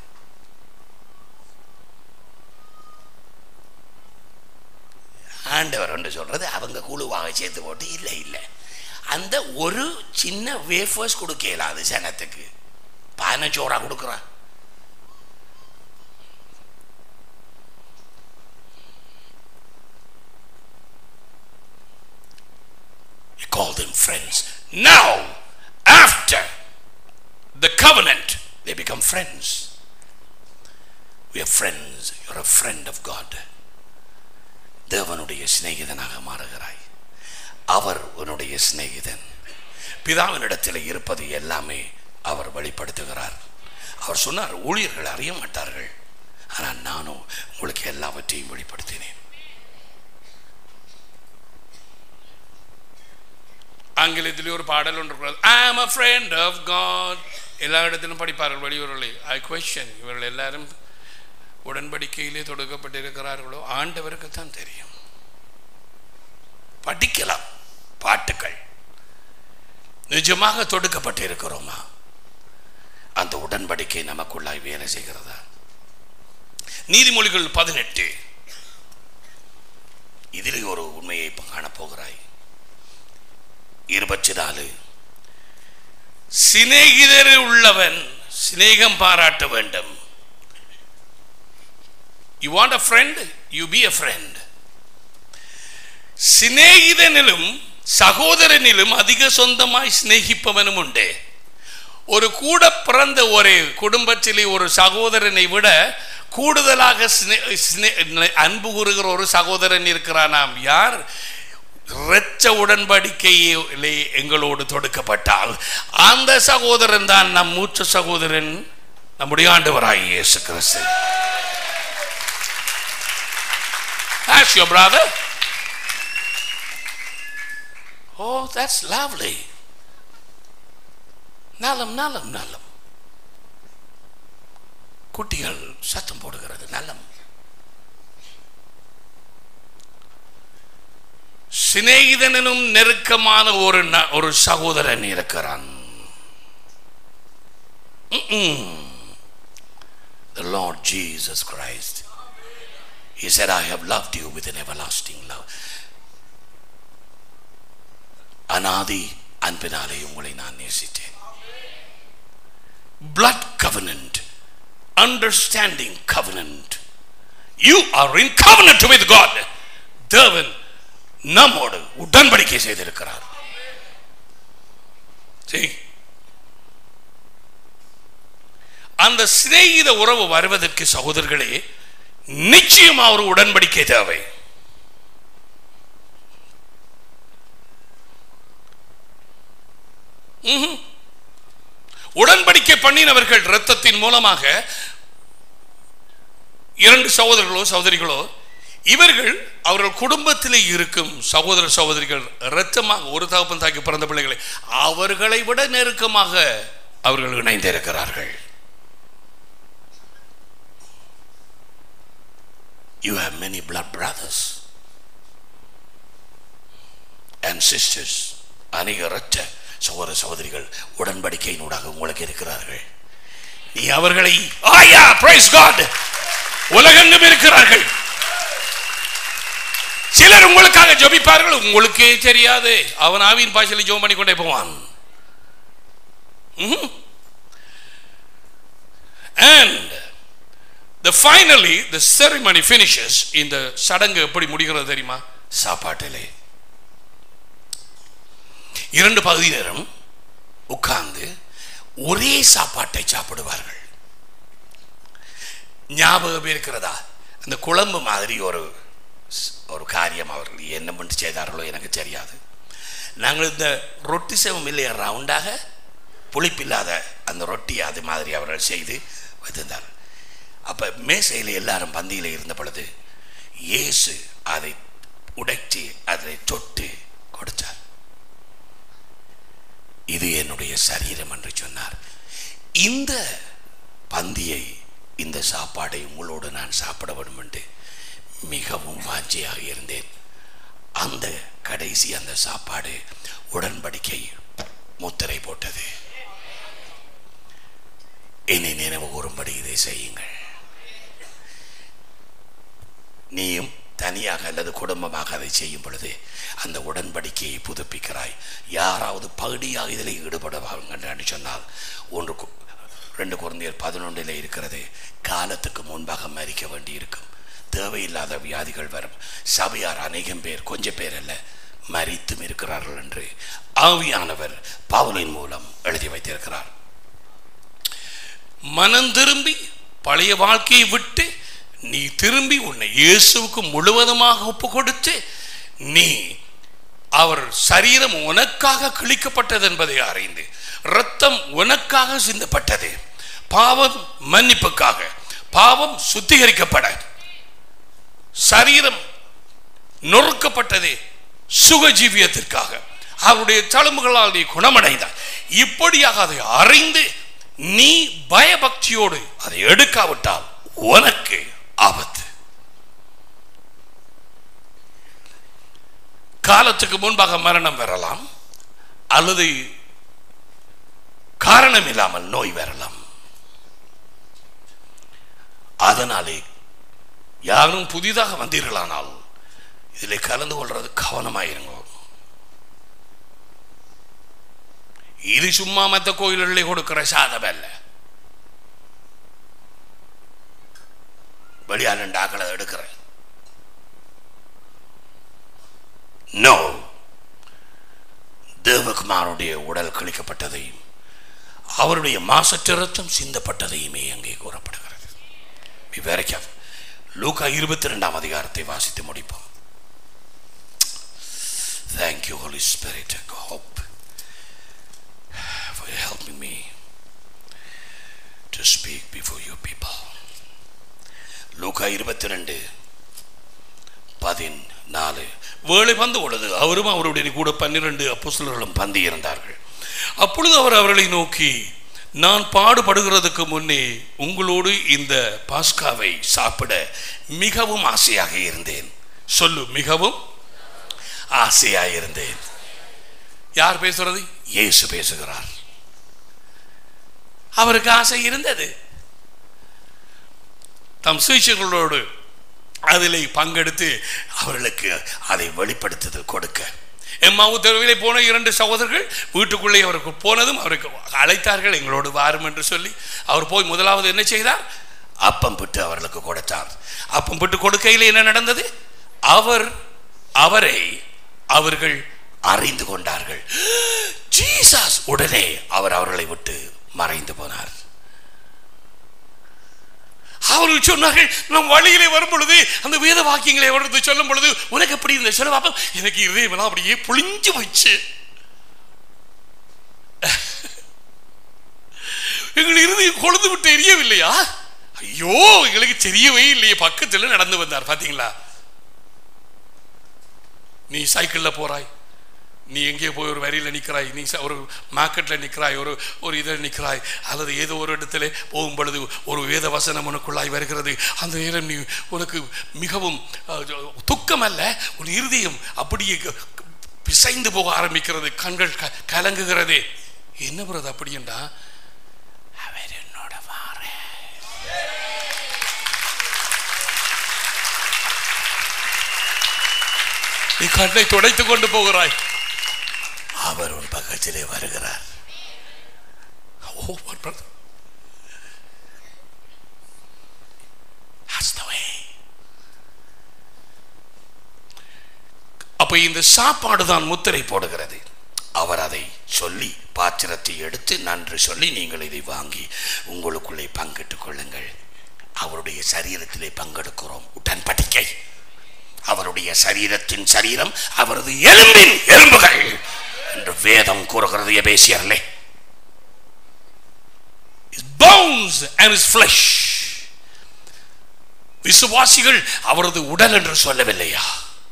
ஆண்டவர் என்று சொல்றது அவங்க குழுவாக சேர்த்து போட்டு இல்லை இல்லை அந்த ஒரு சின்ன வேஃபர்ஸ் கொடுக்க இயலாது ஜனத்துக்கு பதினஞ்சோரா கொடுக்குறான் He called them friends. Now, after the covenant, they become friends. We are friends. You're a friend of God. தேவனுடைய சிநேகிதனாக மாறுகிறாய் அவர் உன்னுடைய சிநேகிதன் பிதாவினிடத்தில் இருப்பது எல்லாமே அவர் வெளிப்படுத்துகிறார் அவர் சொன்னார் ஊழியர்கள் அறிய மாட்டார்கள் ஆனால் நானும் உங்களுக்கு எல்லாவற்றையும் வெளிப்படுத்தினேன் ஆங்கிலத்திலே ஒரு பாடல் ஒன்று இருக்கிறது ஐ ஆம் அ ஃப்ரெண்ட் ஆஃப் காட் எல்லா இடத்திலும் படிப்பார்கள் வெளியூர்களில் ஐ கொஸ்டின் இவர்கள் எல்லாரும் உடன்படிக்கையிலே தொடுக்கப்பட்டிருக்கிறார்களோ ஆண்டவருக்கு தான் தெரியும் படிக்கலாம் பாட்டுகள் நிஜமாக தொடுக்கப்பட்டிருக்கிறோமா அந்த உடன்படிக்கை நமக்குள்ளாய் வேலை செய்கிறதா நீதிமொழிகள் பதினெட்டு இதிலே ஒரு உண்மையை இப்ப காணப்போகிறாய் இருபத்தி நாலு சிநேகிதர் உள்ளவன் சிநேகம் பாராட்ட வேண்டும் you want a friend you be a friend சிநேகிதனிலும் சகோதரனிலும் அதிக சொந்தமாய் சிநேகிப்பவனும் உண்டு ஒரு கூட பிறந்த ஒரு குடும்பத்திலே ஒரு சகோதரனை விட கூடுதலாக சினே- சினே- அன்பு கூறுகிற ஒரு சகோதரன் இருக்கிறானாம் யார் இரட்ச உடன்படிக்கையிலே எங்களோடு தொடுக்கப்பட்டால் அந்த சகோதரன் தான் நம் மூச்ச சகோதரன் நம்முடைய ஆண்டவராய் இயேசு கிறிஸ்து That's your brother. Oh, that's lovely. நலம் நலம் நலம் குட்டிகள் சத்தம் போடுகிறது நலம் சிநேகிதனும் நெருக்கமான ஒரு ந- ஒரு சகோதரன் இருக்கிறான் Mm-mm. The Lord Jesus Christ. He said, I have loved you with an everlasting love. அனாதி அன்பினாலே உங்களை நான் நேசித்தேன் blood covenant understanding covenant you are in covenant with God தேவன் நம்மோடு உடன்படிக்கை செய்திருக்கிறார் See? அந்த சிநேகித உறவு வருவதற்கு சகோதரர்களே நிச்சயமா ஒரு உடன்படிக்கை தேவை ம்ஹும். உடன்படிக்கை பண்ணினவர்கள் இரத்தத்தின் மூலமாக இரண்டு சகோதரர்களோ சகோதரிகளோ இவர்கள் அவர்கள் குடும்பத்திலே இருக்கும் சகோதர சகோதரிகள் இரத்தமாக ஒரு தகப்பன் தாக்கி பிறந்த பிள்ளைகளை அவர்களை விட நெருக்கமாக அவர்கள் இணைந்திருக்கிறார்கள் You have many blood brothers and sisters. அநேக இரத்த சகோதர சகோதரிகள் உடன்படிக்கையினூடாக உங்களுக்கு இருக்கிறார்கள் நீ அவர்களை ஆயா பிரைஸ் காட் உலகெங்கும் இருக்கிறார்கள் சிலர் உங்களுக்காக ஜெபிப்பார்கள் உங்களுக்கே தெரியாது அவன் ஆவியின் பாய்ச்சலை ஜெபம் பண்ணி கொண்டே போவான் and the finally the ceremony finishes இந்த சடங்கு எப்படி முடிகிறது தெரியுமா சாப்பாட்டிலே இரண்டு பகுதியினரும் உட்கார்ந்து ஒரே சாப்பாட்டை சாப்பிடுவார்கள் ஞாபகம் இருக்கிறதா அந்த குழம்பு மாதிரி ஒரு ஒரு காரியம் அவர்கள் என்ன பண்ணி செய்தார்களோ எனக்கு தெரியாது நாங்கள் இந்த ரொட்டி சேவம் இல்லையா ரவுண்டாக புளிப்பில்லாத அந்த ரொட்டி அது மாதிரி அவர்கள் செய்து வைத்திருந்தார்கள் அப்ப மேசையில் எல்லாரும் பந்தியில் இருந்த பொழுது இயேசு அதை உடைத்து அதை தொட்டு கொடுத்தார் இது என்னுடைய சரீரம் என்று சொன்னார் இந்த பந்தியை இந்த சாப்பாடை உங்களோடு நான் சாப்பிட வேண்டும் என்று மிகவும் வாஞ்சியாக இருந்தேன் அந்த கடைசி அந்த சாப்பாடு உடன்படிக்கை முத்திரை போட்டது என்னை நினைவு கூறும்படி இதை செய்யுங்கள் நீயும் தனியாக அல்லது குடும்பமாக அதை செய்யும் பொழுது அந்த உடன்படிக்கையை புதுப்பிக்கிறாய் யாராவது பகுதியாக இதில் ஈடுபடுவாங்க என்று சொன்னால் ஒன்று கு- ரெண்டு குழந்தையர் பதினொன்றில் இருக்கிறது காலத்துக்கு முன்பாக மறிக்க வேண்டி இருக்கும் தேவையில்லாத வியாதிகள் வரும் சபையார் அநேகம் பேர் கொஞ்சம் பேர் அல்ல மறித்தும் இருக்கிறார்கள் என்று ஆவியானவர் பவுலின் மூலம் எழுதி வைத்திருக்கிறார் மனம் திரும்பி பழைய வாழ்க்கையை விட்டு நீ திரும்பி உன்னை இயேசுவுக்கு முழுவதுமாக ஒப்பு கொடுத்து நீ அவர் சரீரம் உனக்காக கிழிக்கப்பட்டது என்பதை அறிந்து ரத்தம் உனக்காக சிந்தப்பட்டது பாவம் மன்னிப்புக்காக பாவம் சுத்திகரிக்கப்பட சரீரம் நொறுக்கப்பட்டதே சுகஜீவியத்திற்காக அவருடைய தழும்புகளால் நீ குணமடைந்தாய் இப்படியாக அதை அறிந்து நீ பயபக்தியோடு அதை எடுக்காவிட்டால் உனக்கு ஆபத்து காலத்துக்கு முன்பாக மரணம் வரலாம் அல்லது காரணம் இல்லாமல் நோய் வரலாம் அதனாலே யாரும் புதிதாக வந்தீர்களானால் இதில் கலந்து கொள்றது கவனமாயிருங்க இது சும்மா மற்ற கோயில்களில் கொடுக்கிற சாதம் அல்ல வெளியாண்டாக்களை எடுக்கிற நோ தேவகுமாருடைய உடல் கழிக்கப்பட்டதையும் அவருடைய மாசற்ற ரத்தம் சிந்தப்பட்டதையுமே அங்கே கூறப்படுகிறது Be very careful. லூக்கா இருபத்தி ரெண்டாம் அதிகாரத்தை வாசித்து முடிப்போம் Thank you, Holy Spirit. I hope for helping me to speak before you people. லூக்கா இருபத்தி ரெண்டு பதினாலு வேலை வந்த பொழுது அவரும் அவருடைய கூட பன்னிரண்டு அப்போஸ்தலர்களும் பந்தி இருந்தார்கள் அப்பொழுது அவர் அவர்களை நோக்கி நான் பாடுபடுகிறதுக்கு முன்னே உங்களோடு இந்த பாஸ்காவை சாப்பிட மிகவும் ஆசையாக இருந்தேன் சொல்லு மிகவும் ஆசையாக இருந்தேன் யார் பேசுறது இயேசு பேசுகிறார் அவருக்கு ஆசை இருந்தது தம் சுவிசர்களோடு அதில் பங்கெடுத்து அவர்களுக்கு அதை வெளிப்படுத்துதல் கொடுக்க எம்மாவு தெருவிலே போன இரண்டு சகோதரர்கள் வீட்டுக்குள்ளே அவருக்கு போனதும் அவருக்கு அழைத்தார்கள் எங்களோடு வாரும் என்று சொல்லி அவர் போய் முதலாவது என்ன செய்தார் அப்பம் பிட்டு அவர்களுக்கு கொடுத்தார் அப்பம் பிட்டு கொடுக்கையில் என்ன நடந்தது அவர் அவரை அவர்கள் அறிந்து கொண்டார்கள் ஜீசஸ் உடனே அவர் அவர்களை விட்டு மறைந்து போனார் அவர்கள் சொன்னார்கள் நம் வழியிலே வரும் பொழுது அந்த வேத வாக்கியங்களை அவர்களுக்கு சொல்லும் பொழுது உனக்கு எப்படி இந்த சொல்ல பாப்போம் எனக்கு இதயமெல்லாம் அப்படியே புளிஞ்சு போச்சு எங்கள் இறுதியை கொழுந்து விட்டு எரியவில்லையா ஐயோ எங்களுக்கு தெரியவே இல்லையே பக்கத்தில் நடந்து வந்தார் பாத்தீங்களா நீ சைக்கிள்ல போறாய் நீ எங்கே போய் ஒரு வரியில் நிற்கிறாய் நீ ச- ஒரு மார்க்கெட்டில் நிற்கிறாய் ஒரு ஒரு இதில் நிற்கிறாய் அல்லது ஏதோ ஒரு இடத்துல போகும் பொழுது ஒரு வேத வசனம் உனக்குள்ளாய் வருகிறது அந்த நேரம் நீ உனக்கு மிகவும் அஹ், துக்கம் அல்ல உன் இருதயம் அப்படியே க- க- பிசைந்து போக ஆரம்பிக்கிறது கண்கள் க- கலங்குகிறது என்ன பிறகு அப்படின்டா அவர் என்னோட வாரேன் நீ கண்ணை துடைத்துக் கொண்டு போகிறாய் அவர் உன் பக்கத்திலே வருகிறார் ஓ my brother. That's the way. அப்ப இந்த சாப்பாடு தான் முத்திரை போடுகிறது அவர் அதை சொல்லி பாத்திரத்தை எடுத்து நன்று சொல்லி நீங்கள் இதை வாங்கி உங்களுக்குள்ளே பங்கிட்டுக் கொள்ளுங்கள் அவருடைய சரீரத்திலே பங்கெடுக்கிறோம் உடன்படிக்கை அவருடைய சரீரத்தின் சரீரம் அவரது எலும்பின் எலும்புகள் என்று வேதம் கூறுகிறது எபேசியர்லே His bones and his flesh விசுவாசிகள் அவரது உடல் என்று சொல்லவில்லையா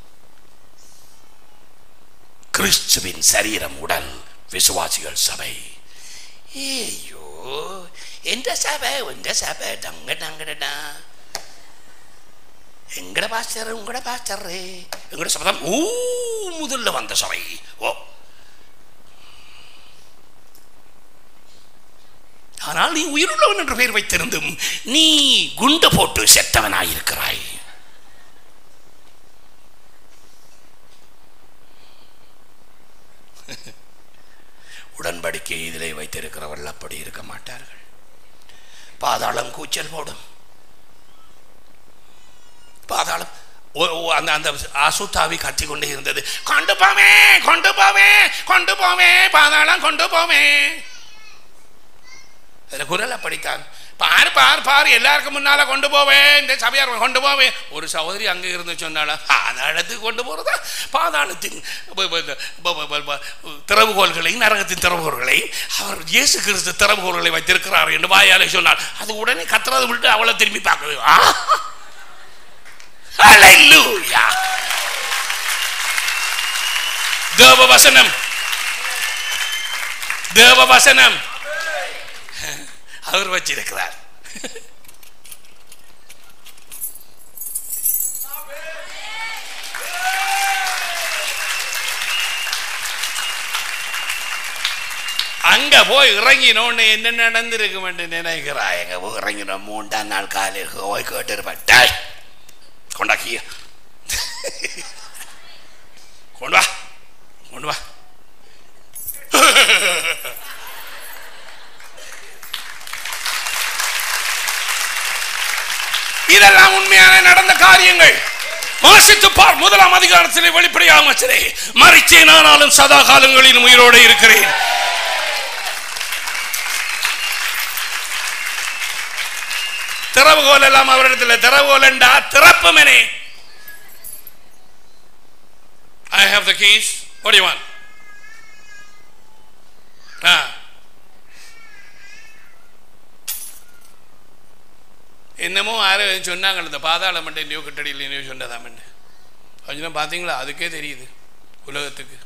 கிறிஸ்துவின் சரீரம் உடல் விசுவாசிகள் சபை ஏயோ எந்த சபை எந்த சபை டங்க டங்கடா எங்கட பாஸ்டர் உங்கட பாஸ்டர் எங்கட சபை தான் ஊ முதல்ல வந்த சபை ஓ ஆனால் நீ உயிருள்ளவன் என்ற பெயர் வைத்திருந்தும் நீ குண்டு போட்டு செத்தவனாயிருக்கிறாய் உடன்படிக்கை இதிலே வைத்திருக்கிறவர்கள் அப்படி இருக்க மாட்டார்கள் பாதாளம் கூச்சல் போடும் பாதாளம் ஓ- ஓ, அந்த அந்த அசுத்தாவி கத்தி கொண்டே இருந்தது கொண்டு போவே கொண்டு போவே கொண்டு போவே பாதாளம் கொண்டு போவே அந்த குரல் அப்படித்தான் பாரு பாரு பாரு எல்லாருக்கும் முன்னால கொண்டு போவேன் இந்த சபையார் கொண்டு போவேன் ஒரு சகோதரி அங்கே இருந்து சொன்னால பாதாளத்துக்கு கொண்டு போறதா பாதாளத்தின் ப- ப- ப- ப- ப- ப- திறவுகோல்களையும் நரகத்தின் திறவுகோல்களையும் அவர் இயேசு கிறிஸ்து திறவுகோல்களை வைத்திருக்கிறார் என்று வாயாலே சொன்னார் அது உடனே கத்துறது விட்டு அவளை திரும்பி பார்க்கவே ஆ! Hallelujah. தேவ வசனம் தேவ வசனம் அவர் வச்சிருக்கிறார் அங்க போய் இறங்கினோன்னு என்ன நடந்திருக்கும் என்று நினைக்கிறாய் எங்க போய் இறங்கினோம் மூன்றாம் நாள் காலையில் போய் கேட்டிருப்பேன் டேய், கொண்டாக்கிய கொண்டு வா கொண்டு வா இதெல்லாம் உண்மையான நடந்த காரியங்கள் வாசித்து பார் முதலாம் அதிகாரத்திலே வெளிப்படையாக அமைச்சரே மறிச்சேன் ஆனாலும் சதா காலங்களிலும் உயிரோடு இருக்கிறேன் திறவுகோல் எல்லாம் அவரிடத்தில் திறவுகோல் என்றா திறப்புமனே I have the keys. What do you want? Ah. என்னமோ யாரும் சொன்னாங்க இந்த பாதாள மண்டை நியூ கட்டடியில் நியூ சொன்னதாமன்னு கொஞ்சம் பார்த்தீங்களா அதுக்கே தெரியுது உலகத்துக்கு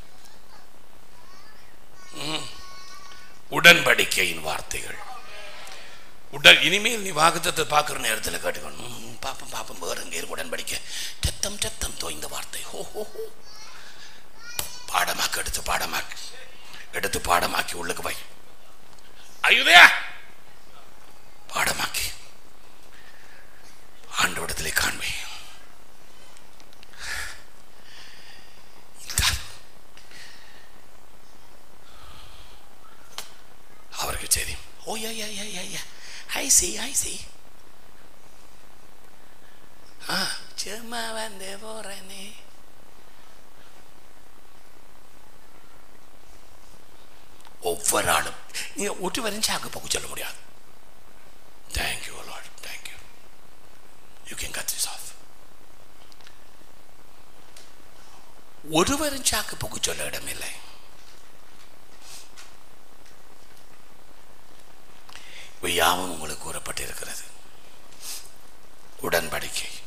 ம். உடன்படிக்கையின் வார்த்தைகள் உடல் இனிமேல் நீ வாக்குத்தத்தை பார்க்குற நேரத்தில் கேட்டுக்கணும் ம், பாப்பம் பாப்பம் வேறு எங்கே இருக்கு உடன்படிக்கை ரத்தம் ரத்தம் தோய்ந்த வார்த்தை ஹோ ஹோ ஹோ பாடமாக்கு எடுத்து பாடமாக்கு எடுத்து பாடமாக்கி உள்ளுக்கு வை அயுதயா பாடமாக்கி ஆண்டவடத்திலே காண்பே இந்த அவருக்கு சரி ஓ யா யா யா யா யா ஐ சி ஐ சி ஆ சும்மா வந்து போறேனே ஒவ்வொரு ஆளும் நீ ஒட்டு வரையும் சாக்கு போக்கு சொல்ல முடியாது thank you lord thank you you can cut this off ஒருவரும் சாக்கு போக்கு சொல்ல இடமில்லை இவை யாவும் உங்களுக்கு கூறப்பட்டிருக்கிறது உடன்படிக்கை